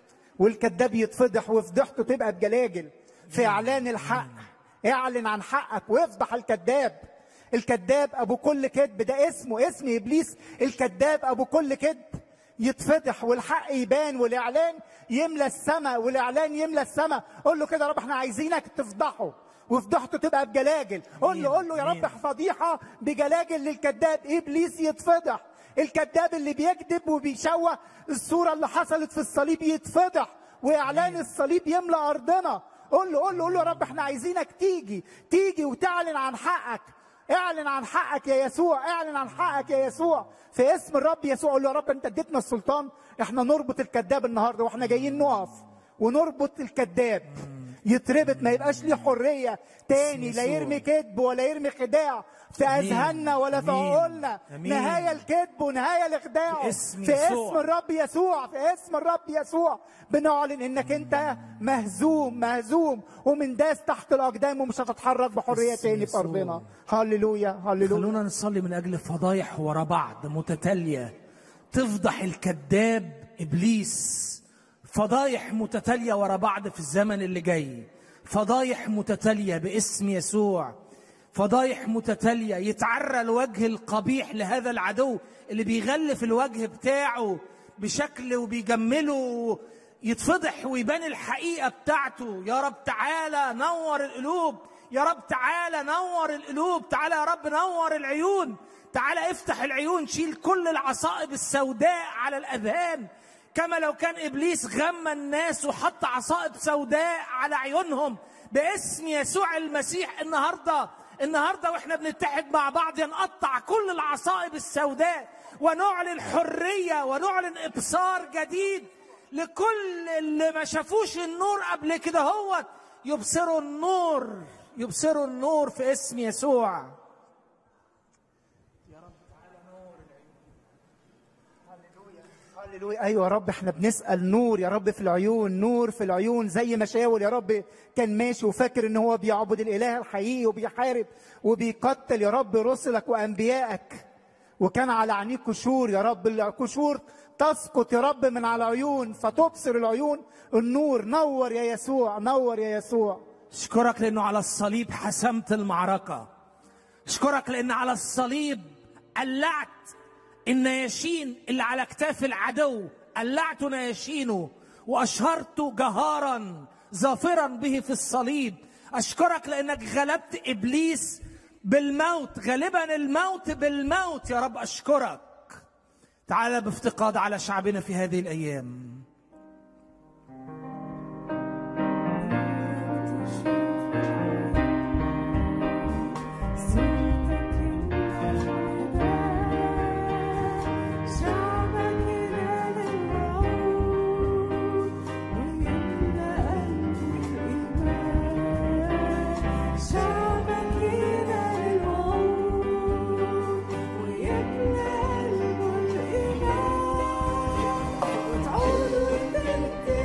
والكذاب يتفضح وفضحته تبقى بجلاجل في اعلان الحق اعلن عن حقك وافضح الكذاب الكذاب ابو كل كذب ده اسمه اسم ابليس الكذاب ابو كل كذب يتفضح والحق يبان والاعلان يملى السماء والاعلان يملى السماء قول له كده يا رب احنا عايزينك تفضحه وفضحته تبقى بجلاجل قول له قول له يا رب فضيحه بجلاجل للكذاب ابليس يتفضح الكذاب اللي بيكذب وبيشوه الصوره اللي حصلت في الصليب يتفضح واعلان الصليب يملى ارضنا قول له قول له قول له يا رب احنا عايزينك تيجي تيجي وتعلن عن حقك اعلن عن حقك يا يسوع اعلن عن حقك يا يسوع في اسم الرب يسوع قول له يا رب انت اديتنا السلطان احنا نربط الكذاب النهارده واحنا جايين نقف ونربط الكذاب يتربط ما يبقاش ليه حريه تاني لا يرمي كذب ولا يرمي خداع في أمين. اذهاننا ولا في أمين. عقولنا أمين. نهايه الكذب ونهايه الاخداع باسم في يسوع. اسم الرب يسوع في اسم الرب يسوع بنعلن انك انت مهزوم مهزوم ومن داس تحت الاقدام ومش هتتحرك بحريه باسم تاني في يسوع. ارضنا هللويا هللويا خلونا نصلي من اجل فضايح ورا بعض متتاليه تفضح الكذاب ابليس فضايح متتاليه ورا بعض في الزمن اللي جاي فضايح متتاليه باسم يسوع فضايح متتاليه يتعرى الوجه القبيح لهذا العدو اللي بيغلف الوجه بتاعه بشكل وبيجمله يتفضح ويبان الحقيقه بتاعته يا رب تعالى نور القلوب يا رب تعالى نور القلوب تعالى يا رب نور العيون تعالى افتح العيون شيل كل العصائب السوداء على الاذهان كما لو كان ابليس غمى الناس وحط عصائب سوداء على عيونهم باسم يسوع المسيح النهارده النهارده واحنا بنتحد مع بعض نقطع كل العصائب السوداء ونعلن حريه ونعلن ابصار جديد لكل اللي ما شافوش النور قبل كده هو يبصروا النور يبصروا النور في اسم يسوع هللويا ايوه يا رب احنا بنسال نور يا رب في العيون نور في العيون زي ما شاول يا رب كان ماشي وفاكر ان هو بيعبد الاله الحقيقي وبيحارب وبيقتل يا رب رسلك وانبيائك وكان على عينيه قشور يا رب القشور تسقط يا رب من على العيون فتبصر العيون النور نور يا يسوع نور يا يسوع اشكرك لانه على الصليب حسمت المعركه اشكرك لان على الصليب قلعت النياشين اللي على اكتاف العدو قلعت نياشينه واشهرت جهارا ظافرا به في الصليب اشكرك لانك غلبت ابليس بالموت غالبا الموت بالموت يا رب اشكرك تعال بافتقاد على شعبنا في هذه الايام شعبك ينال الوعود ويملأ قلبه الإيمان شعبك ينال الوعود ويملأ قلبه الإيمان وتعود وتبدي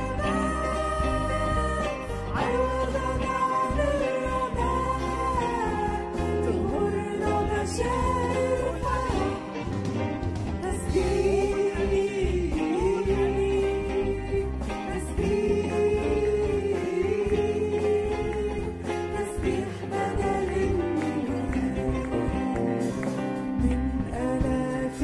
جمال عوضا عن الرماد تغمرنا مشاعر وحياة تسبيح بدل من آلاف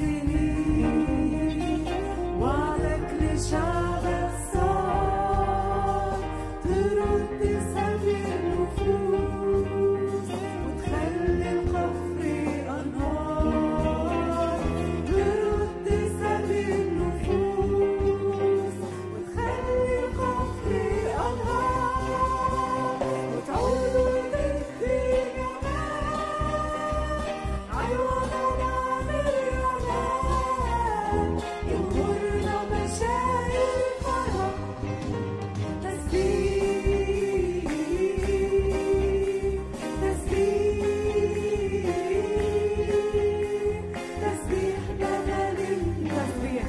السنين وعدك لشعبك صار ترد سبي النفوس وتخلي القفر أنهار ترد سبي النفوس وتخلي القفر أنهار وتعود وتدي جمال عوضا عن الرماد يغمرنا مشاعر فرح تسبيح تسبيح تسبيح بدل التسبيح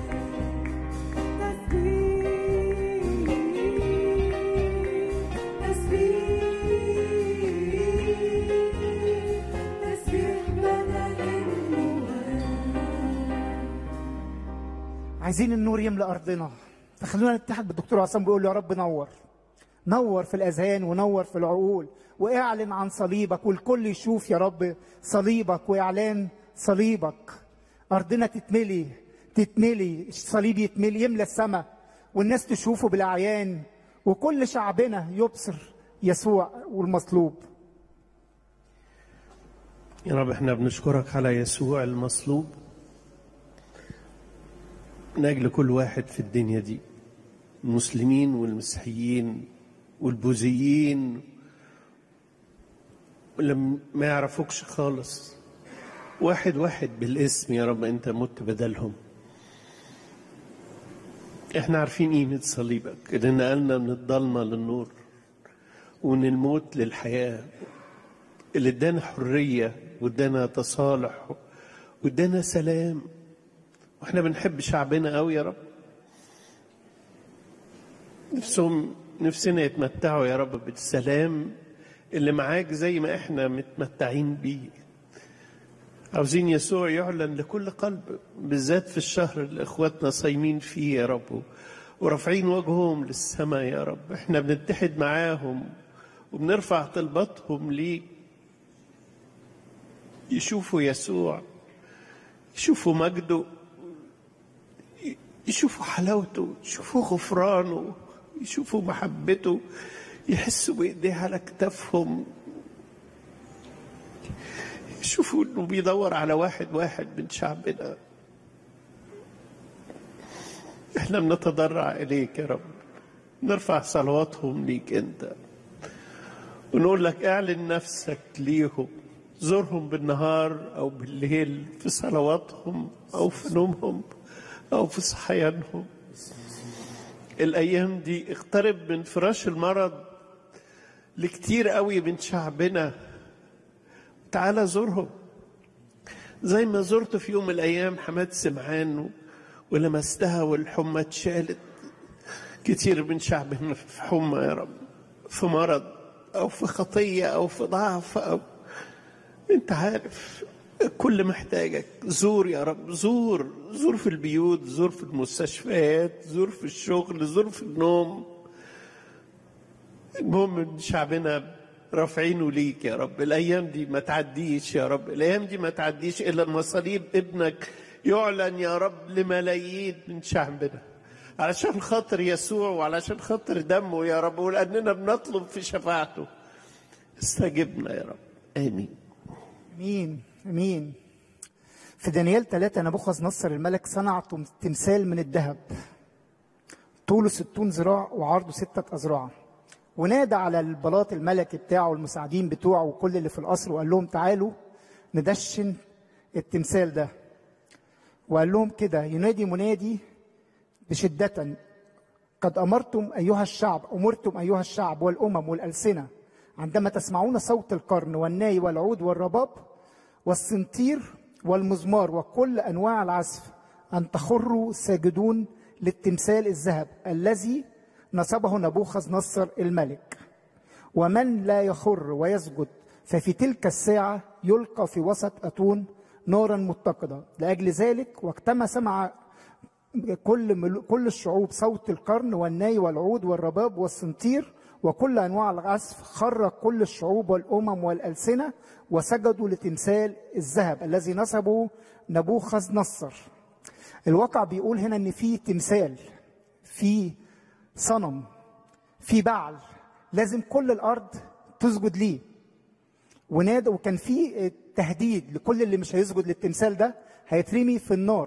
تسبيح تسبيح بدل الموال عايزين النور يملأ أرضنا فخلونا نتحد بالدكتور عصام بيقول له يا رب نور نور في الأذهان ونور في العقول واعلن عن صليبك والكل يشوف يا رب صليبك وإعلان صليبك أرضنا تتملي تتملي الصليب يتملي يملى السماء والناس تشوفه بالأعيان وكل شعبنا يبصر يسوع والمصلوب يا رب احنا بنشكرك على يسوع المصلوب من أجل كل واحد في الدنيا دي المسلمين والمسيحيين والبوذيين واللي ما يعرفوكش خالص واحد واحد بالاسم يا رب انت مت بدلهم احنا عارفين قيمة صليبك اللي نقلنا من الضلمة للنور ومن الموت للحياة اللي ادانا حرية وادانا تصالح وادانا سلام واحنا بنحب شعبنا قوي يا رب نفسهم نفسنا يتمتعوا يا رب بالسلام اللي معاك زي ما احنا متمتعين بيه عاوزين يسوع يعلن لكل قلب بالذات في الشهر اللي اخواتنا صايمين فيه يا رب ورافعين وجههم للسماء يا رب احنا بنتحد معاهم وبنرفع طلباتهم ليك يشوفوا يسوع يشوفوا مجده يشوفوا حلاوته يشوفوا غفرانه يشوفوا محبته يحسوا بايديه على كتافهم يشوفوا انه بيدور على واحد واحد من شعبنا احنا بنتضرع اليك يا رب نرفع صلواتهم ليك انت ونقول لك اعلن نفسك ليهم زورهم بالنهار او بالليل في صلواتهم او في نومهم او في صحيانهم الايام دي اقترب من فراش المرض لكتير قوي من شعبنا تعالى زورهم زي ما زرت في يوم من الايام حماد سمعان ولمستها والحمى اتشالت كتير من شعبنا في حمى يا رب في مرض او في خطيه او في ضعف او انت عارف كل محتاجك زور يا رب زور زور في البيوت زور في المستشفيات زور في الشغل زور في النوم المهم ان شعبنا رافعينه ليك يا رب الايام دي ما تعديش يا رب الايام دي ما تعديش الا لما صليب ابنك يعلن يا رب لملايين من شعبنا علشان خاطر يسوع وعلشان خاطر دمه يا رب ولأننا بنطلب في شفاعته استجبنا يا رب آمين مين مين في دانيال ثلاثة نبوخذ نصر الملك صنع تم- تمثال من الذهب طوله ستون ذراع وعرضه ستة أذرع ونادى على البلاط الملكي بتاعه والمساعدين بتوعه وكل اللي في القصر وقال لهم تعالوا ندشن التمثال ده وقال لهم كده ينادي منادي بشدة قد أمرتم أيها الشعب أمرتم أيها الشعب والأمم والألسنة عندما تسمعون صوت القرن والناي والعود والرباب والسنطير والمزمار وكل أنواع العزف أن تخروا ساجدون للتمثال الذهب الذي نصبه نبوخذ نصر الملك ومن لا يخر ويسجد ففي تلك الساعة يلقى في وسط أتون نارا متقدة لأجل ذلك وقتما سمع كل ملو- كل الشعوب صوت القرن والناي والعود والرباب والسنطير وكل انواع العزف خر كل الشعوب والامم والالسنه وسجدوا لتمثال الذهب الذي نصبه نبوخذ نصر. الواقع بيقول هنا ان في تمثال في صنم في بعل لازم كل الارض تسجد ليه. ونادى وكان في تهديد لكل اللي مش هيسجد للتمثال ده هيترمي في النار.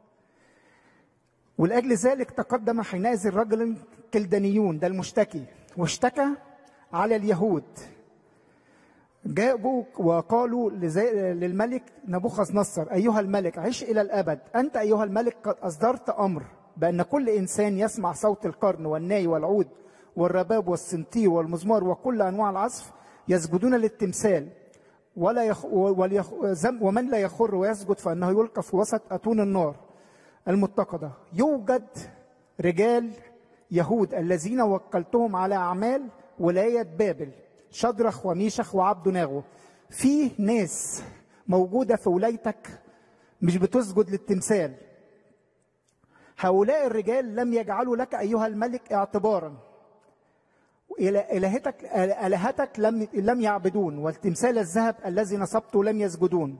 ولأجل ذلك تقدم حينئذ الرجل كلدانيون ده المشتكي واشتكى على اليهود جاءوا وقالوا لزي- للملك نبوخذ نصر أيها الملك عش إلى الأبد أنت أيها الملك قد أصدرت أمر بأن كل إنسان يسمع صوت القرن والناي والعود والرباب والسنتي والمزمار وكل أنواع العزف يسجدون للتمثال ولا يخ... وليخ... زم... ومن لا يخر ويسجد فانه يلقى في وسط اتون النار المتقده يوجد رجال يهود الذين وكلتهم على اعمال ولايه بابل شدرخ وميشخ وعبد ناغو في ناس موجوده في ولايتك مش بتسجد للتمثال هؤلاء الرجال لم يجعلوا لك ايها الملك اعتبارا إله- إلهتك إلهتك لم لم يعبدون والتمثال الذهب الذي نصبته لم يسجدون.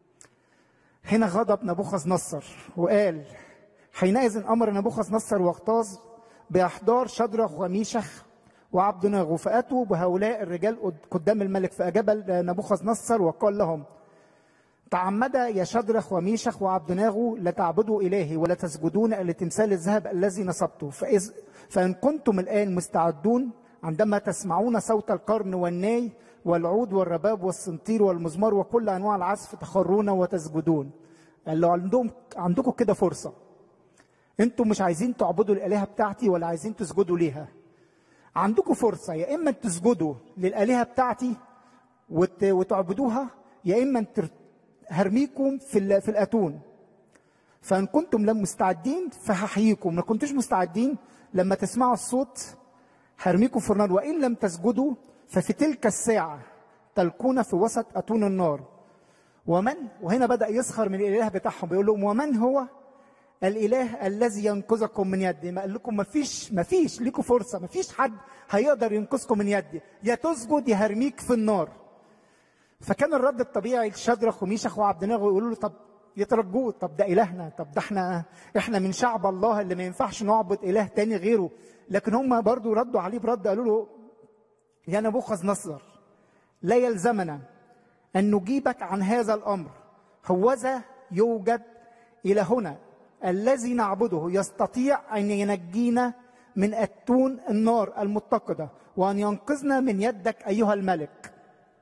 هنا غضب نبوخذ نصر وقال حينئذ أمر نبوخذ نصر واغتاظ بإحضار شدرخ وميشخ وعبد ناغو فأتوا بهؤلاء الرجال قد- قدام الملك فأجاب نبوخذ نصر وقال لهم تعمد يا شدرخ وميشخ وعبد ناغو لتعبدوا إلهي ولا تسجدون لتمثال الذهب الذي نصبته فإذ فإن كنتم الآن مستعدون عندما تسمعون صوت القرن والناي والعود والرباب والسنطير والمزمار وكل أنواع العزف تخرون وتسجدون قال له عندهم عندكم كده فرصة انتم مش عايزين تعبدوا الآلهة بتاعتي ولا عايزين تسجدوا ليها عندكم فرصة يا إما تسجدوا للآلهة بتاعتي وت- وتعبدوها يا إما تر- هرميكم في ال- في الأتون فإن كنتم لم مستعدين فهحييكم ما كنتوش مستعدين لما تسمعوا الصوت هرميكم في النار وإن لم تسجدوا ففي تلك الساعة تلقون في وسط أتون النار ومن وهنا بدأ يسخر من الإله بتاعهم بيقول لهم ومن هو الإله الذي ينقذكم من يدي ما قال لكم ما فيش ما فيش ليكم فرصة ما فيش حد هيقدر ينقذكم من يدي يا تسجد يا هرميك في النار فكان الرد الطبيعي لشدرخ وميشخ وعبد ناغو يقولوا له طب يترجوه طب ده إلهنا طب ده احنا احنا من شعب الله اللي ما ينفعش نعبد إله تاني غيره لكن هم برضو ردوا عليه برد قالوا له يا نبوخذ نصر لا يلزمنا أن نجيبك عن هذا الأمر هوذا يوجد إلهنا الذي نعبده يستطيع أن ينجينا من أتون النار المتقدة وأن ينقذنا من يدك أيها الملك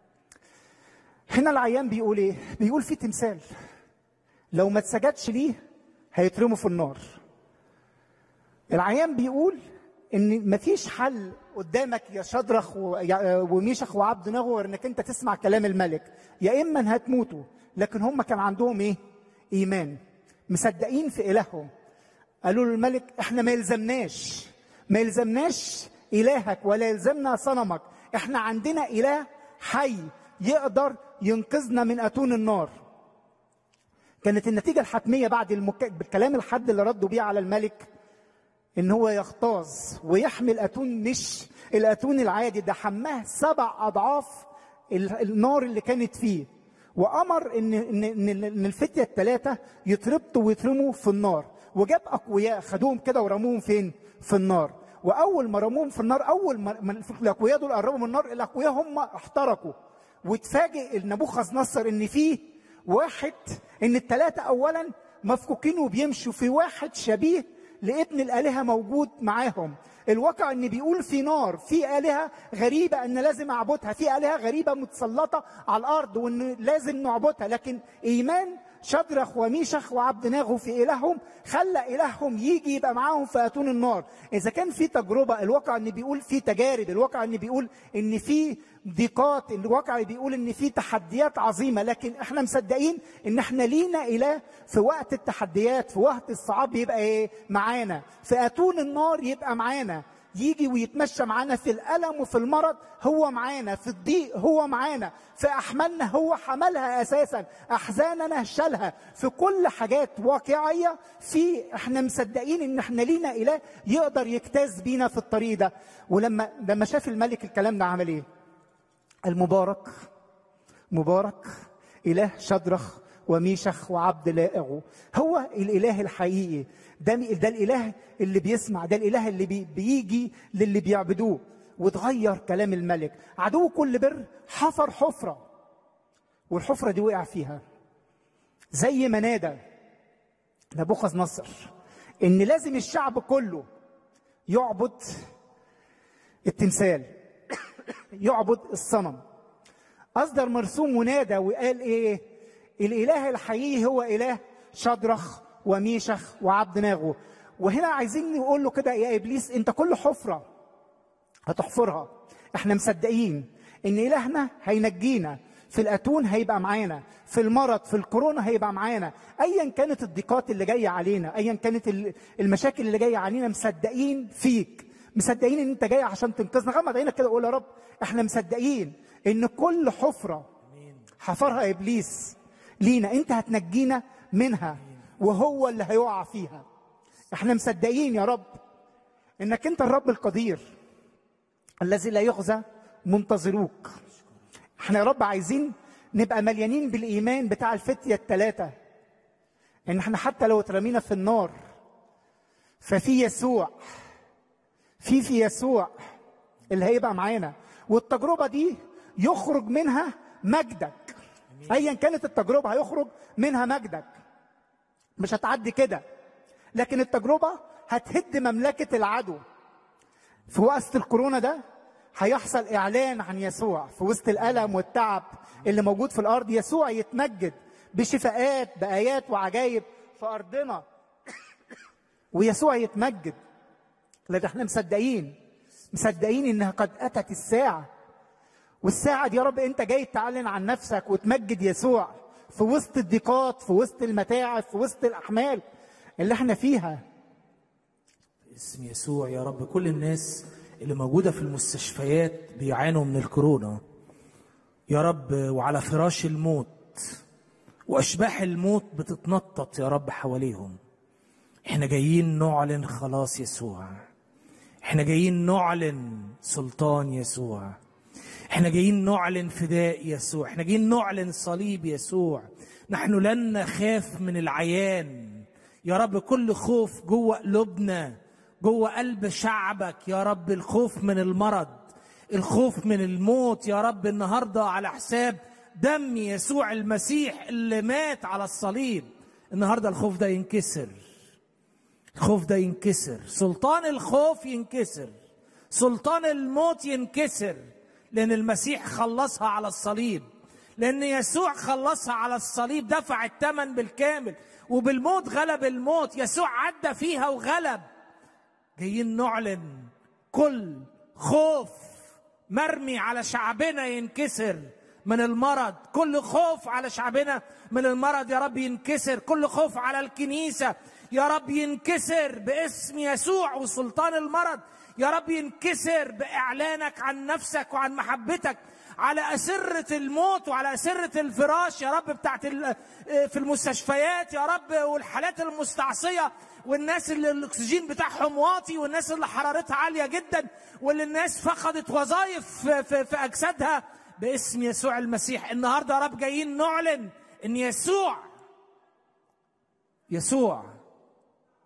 هنا العيان بيقول ايه بيقول في تمثال لو ما اتسجدش ليه هيترموا في النار العيان بيقول ان مفيش حل قدامك يا شدرخ ويا- وميشخ وعبد ناغو غير انك انت تسمع كلام الملك يا اما هتموتوا لكن هم كان عندهم ايه ايمان مصدقين في الههم قالوا للملك احنا ما يلزمناش ما يلزمناش الهك ولا يلزمنا صنمك احنا عندنا اله حي يقدر ينقذنا من اتون النار كانت النتيجه الحتميه بعد المك... بالكلام الحد اللي ردوا بيه على الملك ان هو يغتاظ ويحمل اتون مش الاتون العادي ده حماه سبع اضعاف ال- النار اللي كانت فيه وامر ان ان ان إن الفتيه الثلاثه يتربطوا ويترموا في النار وجاب اقوياء خدوهم كده ورموهم فين في النار واول ما رموهم في النار اول ما ما الاقوياء دول قربوا من النار الاقوياء هم احترقوا واتفاجئ النبوخذ نصر ان فيه واحد ان الثلاثه اولا مفكوكين وبيمشوا في واحد شبيه لابن الالهه موجود معاهم الواقع ان بيقول في نار في الهه غريبه ان لازم اعبدها في الهه غريبه متسلطه على الارض وان لازم نعبدها لكن ايمان شدرخ وميشخ وعبد ناغو في الههم خلى الههم يجي يبقى معاهم في اتون النار اذا كان في تجربه الواقع ان بيقول في تجارب الواقع ان بيقول ان في ضيقات الواقع بيقول ان في تحديات عظيمه لكن احنا مصدقين ان احنا لينا اله في وقت التحديات في وقت الصعاب يبقى ايه معانا في اتون النار يبقى معانا يجي ويتمشى معانا في الالم وفي المرض هو معانا في الضيق هو معانا في احمالنا هو حملها اساسا احزاننا شالها في كل حاجات واقعيه في احنا مصدقين ان احنا لينا اله يقدر يجتاز بينا في الطريق ده ولما لما شاف الملك الكلام ده عمل ايه المبارك مبارك إله شدرخ وميشخ وعبد لائغو هو الإله الحقيقي ده ده الإله اللي بيسمع ده الإله اللي بي بيجي للي بيعبدوه وتغير كلام الملك عدو كل بر حفر حفرة والحفرة دي وقع فيها زي ما نادى نبوخذ نصر إن لازم الشعب كله يعبد التمثال يعبد الصنم أصدر مرسوم ونادى وقال إيه الإله الحقيقي هو إله شدرخ وميشخ وعبد ناغو وهنا عايزين نقول له كده يا إبليس أنت كل حفرة هتحفرها احنا مصدقين ان الهنا هينجينا في الاتون هيبقى معانا في المرض في الكورونا هيبقى معانا ايا كانت الضيقات اللي جايه علينا ايا كانت ال- المشاكل اللي جايه علينا مصدقين فيك مصدقين ان انت جاي عشان تنقذنا غمض عينك كده وقول يا رب احنا مصدقين ان كل حفره حفرها ابليس لينا انت هتنجينا منها وهو اللي هيقع فيها احنا مصدقين يا رب انك انت الرب القدير الذي لا يخزى منتظروك احنا يا رب عايزين نبقى مليانين بالايمان بتاع الفتيه الثلاثه ان احنا حتى لو اترمينا في النار ففي يسوع في في يسوع اللي هيبقى معانا والتجربه دي يخرج منها مجدك ايا كانت التجربه هيخرج منها مجدك مش هتعدي كده لكن التجربه هتهد مملكه العدو في وسط الكورونا ده هيحصل اعلان عن يسوع في وسط الالم والتعب اللي موجود في الارض يسوع يتمجد بشفاءات بايات وعجائب في ارضنا ويسوع يتمجد لكن احنا مصدقين مصدقين انها قد اتت الساعه والساعه دي يا رب انت جاي تعلن عن نفسك وتمجد يسوع في وسط الضيقات في وسط المتاعب في وسط الاحمال اللي احنا فيها اسم يسوع يا رب كل الناس اللي موجودة في المستشفيات بيعانوا من الكورونا يا رب وعلى فراش الموت وأشباح الموت بتتنطط يا رب حواليهم احنا جايين نعلن خلاص يسوع احنا جايين نعلن سلطان يسوع احنا جايين نعلن فداء يسوع احنا جايين نعلن صليب يسوع نحن لن نخاف من العيان يا رب كل خوف جوه قلوبنا جوه قلب شعبك يا رب الخوف من المرض الخوف من الموت يا رب النهارده على حساب دم يسوع المسيح اللي مات على الصليب النهارده الخوف ده ينكسر الخوف ده ينكسر سلطان الخوف ينكسر سلطان الموت ينكسر لان المسيح خلصها على الصليب لان يسوع خلصها على الصليب دفع الثمن بالكامل وبالموت غلب الموت يسوع عدى فيها وغلب جايين نعلن كل خوف مرمي على شعبنا ينكسر من المرض كل خوف على شعبنا من المرض يا رب ينكسر كل خوف على الكنيسة يا رب ينكسر باسم يسوع وسلطان المرض يا رب ينكسر بإعلانك عن نفسك وعن محبتك على أسرة الموت وعلى أسرة الفراش يا رب بتاعت ال- في المستشفيات يا رب والحالات المستعصية والناس اللي الأكسجين بتاعهم واطي والناس اللي حرارتها عالية جدا واللي الناس فقدت وظائف في, في, في أجسادها باسم يسوع المسيح النهاردة يا رب جايين نعلن إن يسوع يسوع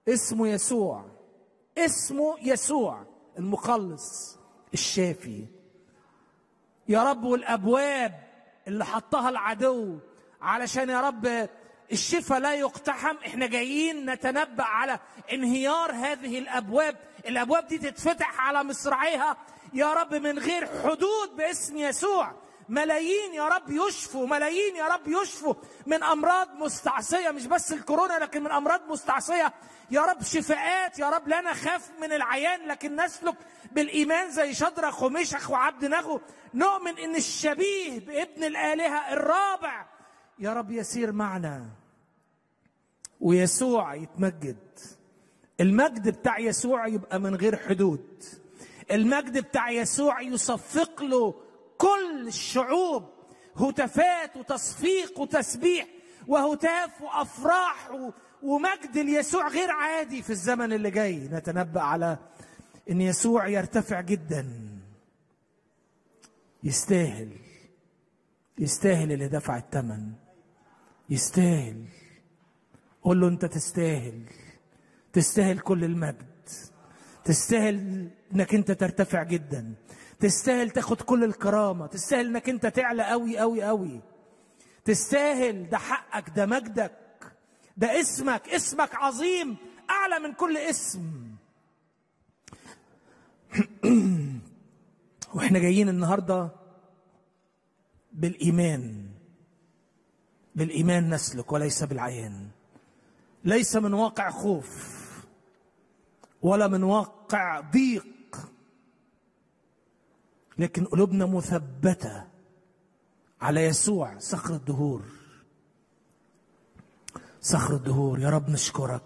اسمه يسوع اسمه يسوع المخلص الشافي يا رب والابواب اللي حطها العدو علشان يا رب الشفاء لا يقتحم احنا جايين نتنبأ على انهيار هذه الابواب الابواب دي تتفتح على مصراعيها يا رب من غير حدود باسم يسوع ملايين يا رب يشفوا ملايين يا رب يشفوا من امراض مستعصيه مش بس الكورونا لكن من امراض مستعصيه يا رب شفاءات يا رب لا نخاف من العيان لكن نسلك بالايمان زي شدرخ ومشخ وعبد نغو نؤمن ان الشبيه بابن الالهه الرابع يا رب يسير معنا ويسوع يتمجد المجد بتاع يسوع يبقى من غير حدود المجد بتاع يسوع يصفق له كل الشعوب هتافات وتصفيق وتسبيح وهتاف وافراح و- ومجد ليسوع غير عادي في الزمن اللي جاي نتنبأ على ان يسوع يرتفع جدا يستاهل يستاهل اللي دفع الثمن يستاهل قول له انت تستاهل تستاهل كل المجد تستاهل انك انت ترتفع جدا تستاهل تاخد كل الكرامه تستاهل انك انت تعلى قوي قوي قوي تستاهل ده حقك ده مجدك ده اسمك اسمك عظيم اعلى من كل اسم واحنا جايين النهارده بالايمان بالايمان نسلك وليس بالعيان ليس من واقع خوف ولا من واقع ضيق لكن قلوبنا مثبته على يسوع صخر الدهور صخر الدهور يا رب نشكرك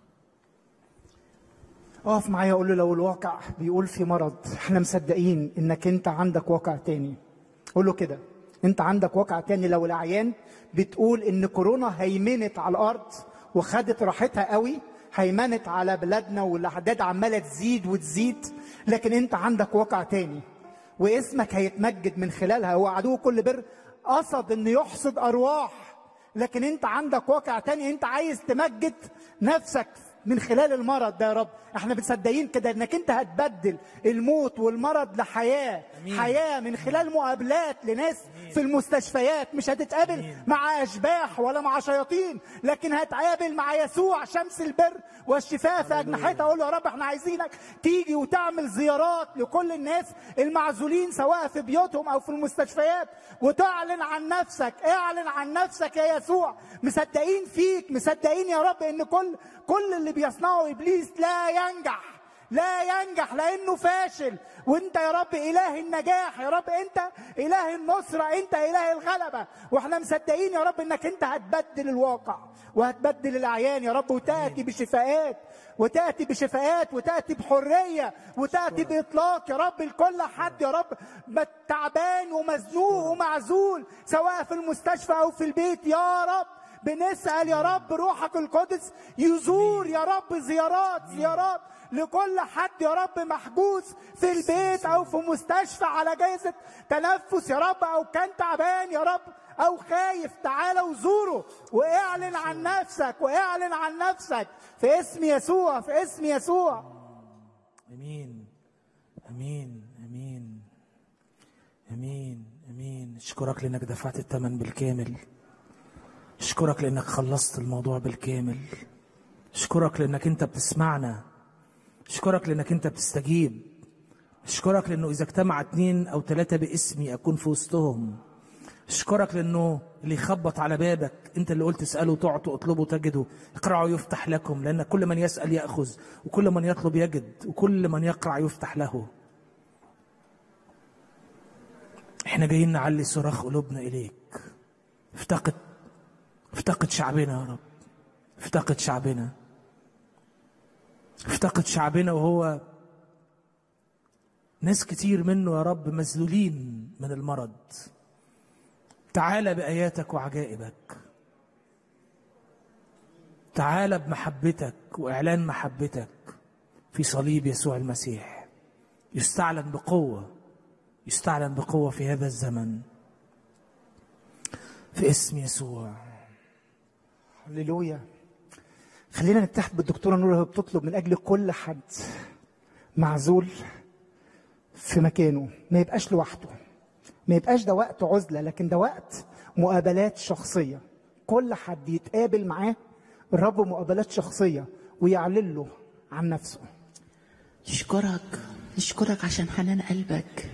اقف معايا اقول له لو الواقع بيقول في مرض احنا مصدقين انك انت عندك واقع تاني قول له كده انت عندك واقع تاني لو العيان بتقول ان كورونا هيمنت على الارض وخدت راحتها قوي هيمنت على بلادنا والاعداد عماله تزيد وتزيد لكن انت عندك واقع تاني واسمك هيتمجد من خلالها هو عدو كل بر قصد انه يحصد ارواح لكن انت عندك واقع تاني انت عايز تمجد نفسك من خلال المرض ده يا رب احنا مصدقين كده انك انت هتبدل الموت والمرض لحياه أمين. حياه من خلال مقابلات لناس في المستشفيات مش هتتقابل أمين. مع اشباح ولا مع شياطين لكن هتقابل مع يسوع شمس البر والشفاء في اجنحتها اقول له يا رب احنا عايزينك تيجي وتعمل زيارات لكل الناس المعزولين سواء في بيوتهم او في المستشفيات وتعلن عن نفسك اعلن عن نفسك يا يسوع مصدقين فيك مصدقين يا رب ان كل كل اللي بيصنعه ابليس لا ينجح لا ينجح لانه فاشل وانت يا رب اله النجاح يا رب انت اله النصره انت اله الغلبه واحنا مصدقين يا رب انك انت هتبدل الواقع وهتبدل الاعيان يا رب وتاتي بشفاءات وتاتي بشفاءات وتاتي بحريه وتاتي باطلاق يا رب لكل حد يا رب ما تعبان ومزنوق ومعزول سواء في المستشفى او في البيت يا رب بنسال يا رب روحك القدس يزور يا رب زيارات زيارات لكل حد يا رب محجوز في البيت او في مستشفى على جائزه تنفس يا رب او كان تعبان يا رب او خايف تعالى وزوره واعلن عن نفسك واعلن عن نفسك في اسم يسوع في اسم يسوع امين امين امين امين امين اشكرك لانك دفعت الثمن بالكامل اشكرك لانك خلصت الموضوع بالكامل اشكرك لانك انت بتسمعنا اشكرك لانك انت بتستجيب اشكرك لانه اذا اجتمع اتنين او ثلاثه باسمي اكون في وسطهم اشكرك لانه اللي يخبط على بابك انت اللي قلت اسالوا تعطوا اطلبوا تجدوا اقرعوا يفتح لكم لان كل من يسال ياخذ وكل من يطلب يجد وكل من يقرع يفتح له احنا جايين نعلي صراخ قلوبنا اليك افتقد افتقد شعبنا يا رب افتقد شعبنا افتقد شعبنا وهو ناس كتير منه يا رب مذلولين من المرض تعال بآياتك وعجائبك تعال بمحبتك وإعلان محبتك في صليب يسوع المسيح يستعلن بقوة يستعلن بقوة في هذا الزمن في اسم يسوع هللويا خلينا نتحد بالدكتوره نور وهي بتطلب من اجل كل حد معزول في مكانه ما يبقاش لوحده ما يبقاش ده وقت عزله لكن ده وقت مقابلات شخصيه كل حد يتقابل معاه الرب مقابلات شخصيه ويعلن له عن نفسه نشكرك نشكرك عشان حنان قلبك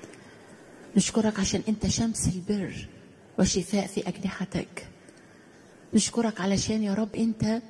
نشكرك عشان انت شمس البر وشفاء في اجنحتك نشكرك علشان يا رب انت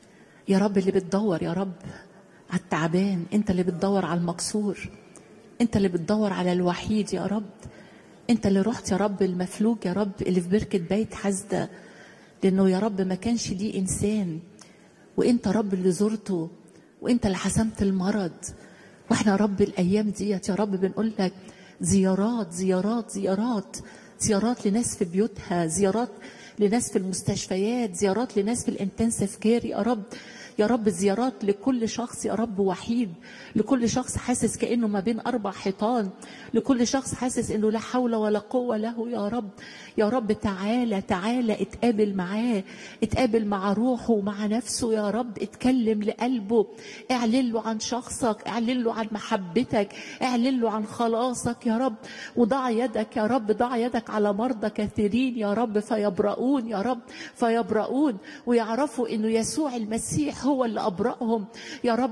يا رب اللي بتدور يا رب على التعبان انت اللي بتدور على المكسور انت اللي بتدور على الوحيد يا رب انت اللي رحت يا رب المفلوج يا رب اللي في بركة بيت حزدة لانه يا رب ما كانش ليه انسان وانت رب اللي زرته وانت اللي حسمت المرض واحنا يا رب الايام ديت يا رب بنقول لك زيارات زيارات زيارات زيارات لناس في بيوتها زيارات لناس في المستشفيات زيارات لناس في الانتنسيف كير يا رب يا رب زيارات لكل شخص يا رب وحيد لكل شخص حاسس كانه ما بين اربع حيطان لكل شخص حاسس انه لا حول ولا قوه له يا رب يا رب تعالى تعالى اتقابل معاه اتقابل مع روحه ومع نفسه يا رب اتكلم لقلبه اعلن له عن شخصك اعلن له عن محبتك اعلن له عن خلاصك يا رب وضع يدك يا رب ضع يدك على مرضى كثيرين يا رب فيبرؤون يا رب فيبرؤون ويعرفوا انه يسوع المسيح هو اللي ابرأهم يا رب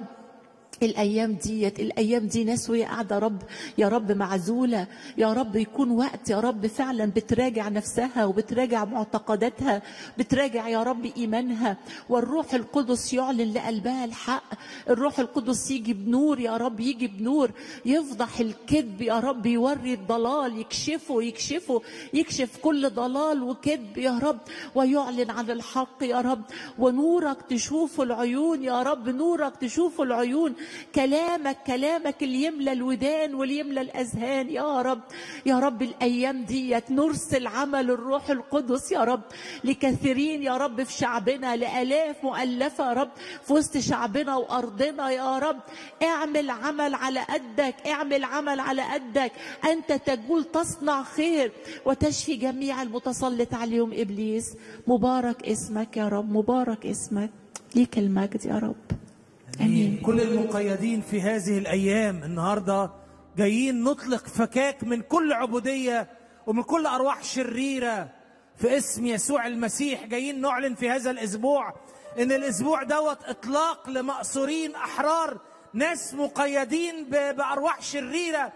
الايام ديت الايام دي ناس وهي قاعده رب يا رب معزوله يا رب يكون وقت يا رب فعلا بتراجع نفسها وبتراجع معتقداتها بتراجع يا رب ايمانها والروح القدس يعلن لقلبها الحق الروح القدس يجي بنور يا رب يجي بنور يفضح الكذب يا رب يوري الضلال يكشفه يكشفه يكشف كل ضلال وكذب يا رب ويعلن عن الحق يا رب ونورك تشوفه العيون يا رب نورك تشوفه العيون كلامك كلامك اللي يملى الودان واللي يملى الاذهان يا رب يا رب الايام ديت نرسل عمل الروح القدس يا رب لكثيرين يا رب في شعبنا لالاف مؤلفه يا رب في وسط شعبنا وارضنا يا رب اعمل عمل على قدك اعمل عمل على قدك انت تقول تصنع خير وتشفي جميع المتسلط عليهم ابليس مبارك اسمك يا رب مبارك اسمك ليك المجد يا رب امين كل المقيدين في هذه الايام النهارده جايين نطلق فكاك من كل عبوديه ومن كل ارواح شريره في اسم يسوع المسيح جايين نعلن في هذا الاسبوع ان الاسبوع دوت اطلاق لمأسورين احرار ناس مقيدين ب- بارواح شريره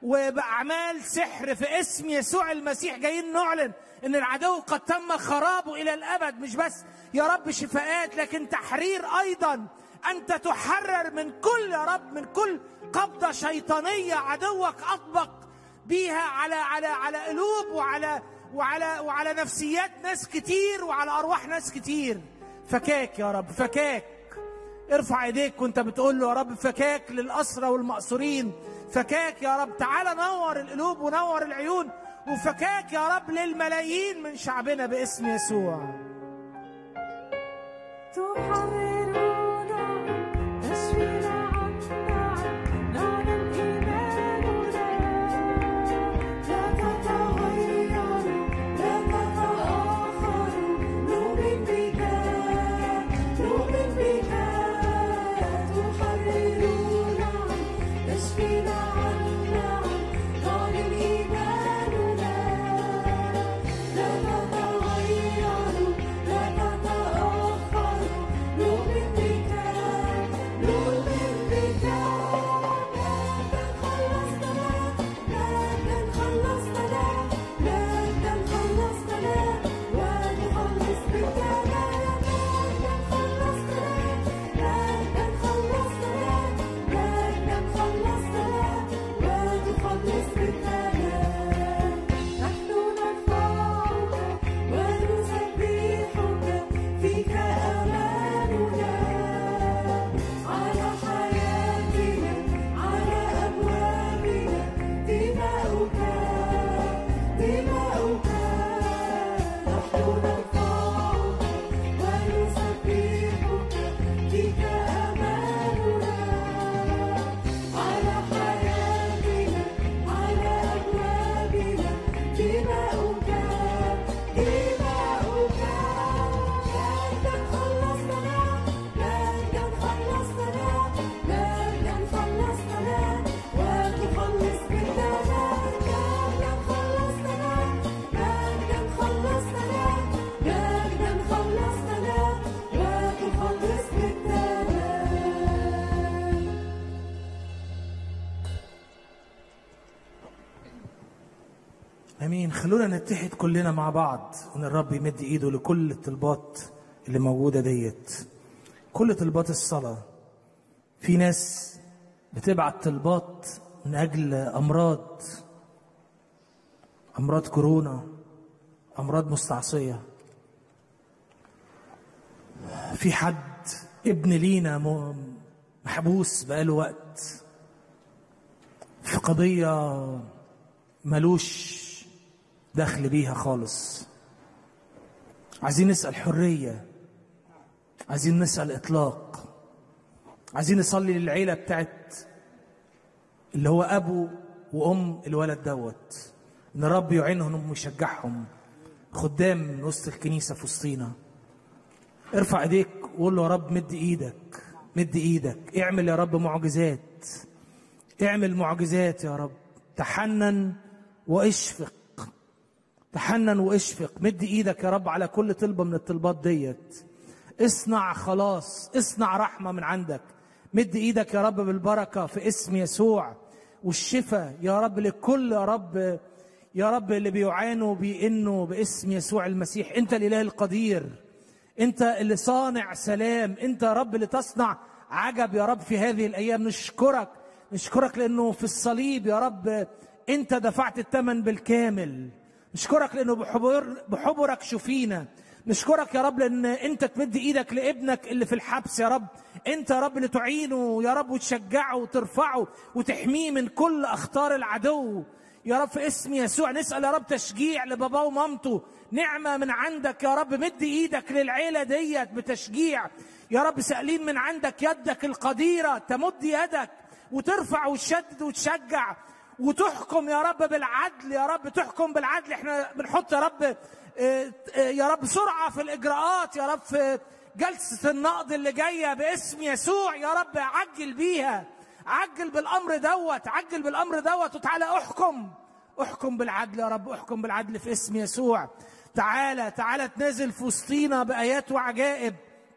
وباعمال سحر في اسم يسوع المسيح جايين نعلن ان العدو قد تم خرابه الى الابد مش بس يا رب شفاءات لكن تحرير ايضا انت تحرر من كل يا رب من كل قبضه شيطانيه عدوك اطبق بيها على على على قلوب وعلى وعلى وعلى نفسيات ناس كتير وعلى ارواح ناس كتير فكاك يا رب فكاك ارفع ايديك وانت بتقول له يا رب فكاك للاسرى والمأسورين فكاك يا رب تعالى نور القلوب ونور العيون وفكاك يا رب للملايين من شعبنا باسم يسوع تحررنا تشفينا عنا نعلم إيماننا لا تتغير لا تتأخر نؤمن بك نؤمن بك تحررنا تشفينا عنا نعلم إيماننا لا تتغير لا تتأخر امين خلونا نتحد كلنا مع بعض ان الرب يمد ايده لكل الطلبات اللي موجوده ديت كل طلبات الصلاه في ناس بتبعت طلبات من اجل امراض امراض كورونا امراض مستعصيه في حد ابن لينا م- محبوس بقاله وقت في قضيه ملوش دخل بيها خالص عايزين نسأل حرية عايزين نسأل إطلاق عايزين نصلي للعيلة بتاعت اللي هو أبو وأم الولد دوت إن رب يعينهم ويشجعهم خدام من وسط الكنيسة في وسطينا ارفع ايديك وقول له يا رب مد ايدك مد ايدك اعمل يا رب معجزات اعمل معجزات يا رب تحنن واشفق تحنن واشفق مد ايدك يا رب على كل طلبة من الطلبات ديت اصنع خلاص اصنع رحمة من عندك مد ايدك يا رب بالبركة في اسم يسوع والشفاء يا رب لكل يا رب يا رب اللي بيعانوا بيئنوا باسم يسوع المسيح انت الاله القدير انت اللي صانع سلام انت يا رب اللي تصنع عجب يا رب في هذه الايام نشكرك نشكرك لانه في الصليب يا رب انت دفعت الثمن بالكامل نشكرك لانه بحبر بحبرك شفينا نشكرك يا رب لان انت تمد ايدك لابنك اللي في الحبس يا رب انت يا رب اللي تعينه يا رب وتشجعه وترفعه وتحميه من كل اخطار العدو يا رب في اسم يسوع نسال يا رب تشجيع لباباه ومامته نعمه من عندك يا رب مد ايدك للعيله ديت بتشجيع يا رب سائلين من عندك يدك القديره تمد يدك وترفع وتشدد وتشجع وتحكم يا رب بالعدل يا رب تحكم بالعدل احنا بنحط يا رب اه، اه، يا رب سرعه في الاجراءات يا رب في جلسه النقد اللي جايه باسم يسوع يا رب عجل بيها عجل بالامر دوت عجل بالامر دوت وتعالى احكم احكم بالعدل يا رب احكم بالعدل في اسم يسوع تعالى تعالى تنزل في وسطينا بايات وعجائب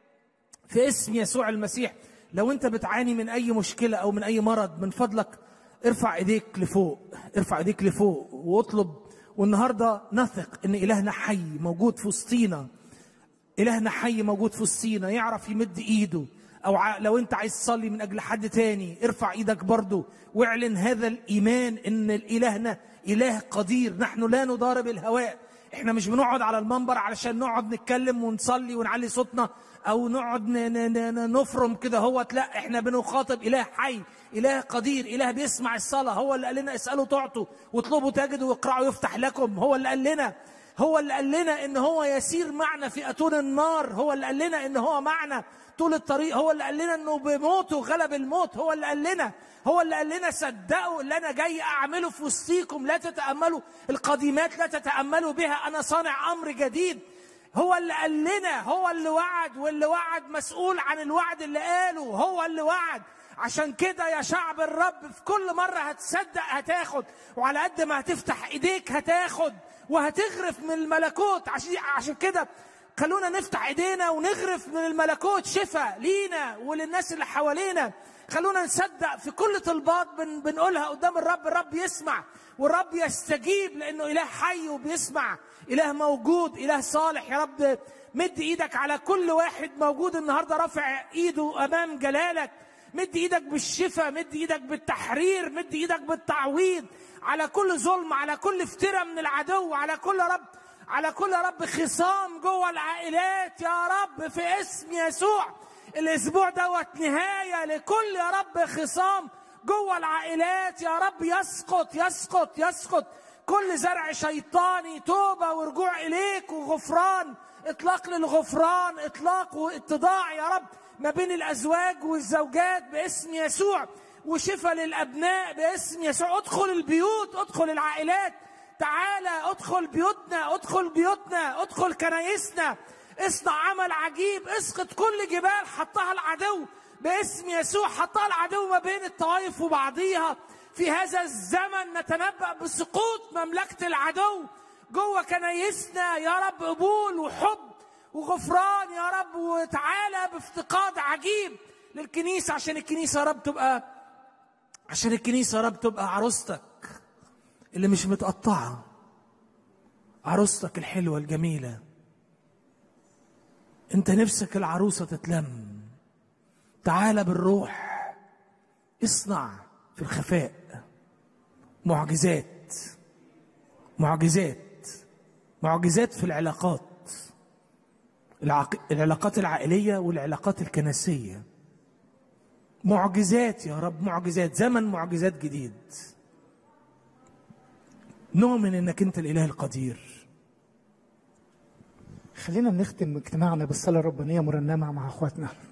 في اسم يسوع المسيح لو انت بتعاني من اي مشكله او من اي مرض من فضلك ارفع ايديك لفوق ارفع ايديك لفوق واطلب والنهارده نثق ان الهنا حي موجود في وسطينا إلهنا حي موجود في وسطينا يعرف يمد إيده أو ع- لو أنت عايز تصلي من أجل حد تاني ارفع إيدك برضه واعلن هذا الإيمان إن إلهنا إله قدير نحن لا نضارب الهواء إحنا مش بنقعد على المنبر علشان نقعد نتكلم ونصلي ونعلي صوتنا أو نقعد ن- ن- ن- نفرم كده هوت لا إحنا بنخاطب إله حي إله قدير إله بيسمع الصلاة هو اللي قال لنا اسألوا تعطوا واطلبوا تجدوا واقرعوا يفتح لكم هو اللي قال لنا هو اللي قال لنا ان هو يسير معنا في اتون النار هو اللي قال لنا ان هو معنا طول الطريق هو اللي قال لنا انه بموته غلب الموت هو اللي قال لنا هو اللي قال لنا صدقوا اللي انا جاي اعمله في وسطيكم لا تتاملوا القديمات لا تتاملوا بها انا صانع امر جديد هو اللي قال لنا هو اللي وعد واللي وعد مسؤول عن الوعد اللي قاله هو اللي وعد عشان كده يا شعب الرب في كل مرة هتصدق هتاخد وعلى قد ما هتفتح ايديك هتاخد وهتغرف من الملكوت عشان عشان كده خلونا نفتح ايدينا ونغرف من الملكوت شفاء لينا وللناس اللي حوالينا خلونا نصدق في كل طلبات بن بنقولها قدام الرب الرب يسمع والرب يستجيب لانه اله حي وبيسمع اله موجود اله صالح يا رب مد ايدك على كل واحد موجود النهارده رافع ايده امام جلالك مد ايدك بالشفاء مد ايدك بالتحرير مد ايدك بالتعويض على كل ظلم على كل افتراء من العدو على كل رب على كل رب خصام جوه العائلات يا رب في اسم يسوع الاسبوع دوت نهايه لكل يا رب خصام جوه العائلات يا رب يسقط يسقط يسقط كل زرع شيطاني توبه ورجوع اليك وغفران اطلاق للغفران اطلاق واتضاع يا رب ما بين الازواج والزوجات باسم يسوع وشفاء للابناء باسم يسوع ادخل البيوت ادخل العائلات تعالى ادخل بيوتنا ادخل بيوتنا ادخل كنايسنا اصنع عمل عجيب اسقط كل جبال حطها العدو باسم يسوع حطها العدو ما بين الطوائف وبعضيها في هذا الزمن نتنبأ بسقوط مملكة العدو جوه كنايسنا يا رب قبول وحب وغفران يا رب وتعالى بافتقاد عجيب للكنيسة عشان الكنيسة يا رب تبقى عشان الكنيسة يا رب تبقى عروستك اللي مش متقطعة عروستك الحلوة الجميلة انت نفسك العروسة تتلم تعال بالروح اصنع في الخفاء معجزات معجزات معجزات في العلاقات العق... العلاقات العائلية والعلاقات الكنسية معجزات يا رب معجزات زمن معجزات جديد نؤمن انك انت الاله القدير خلينا نختم اجتماعنا بالصلاة الربانية مرنمة مع اخواتنا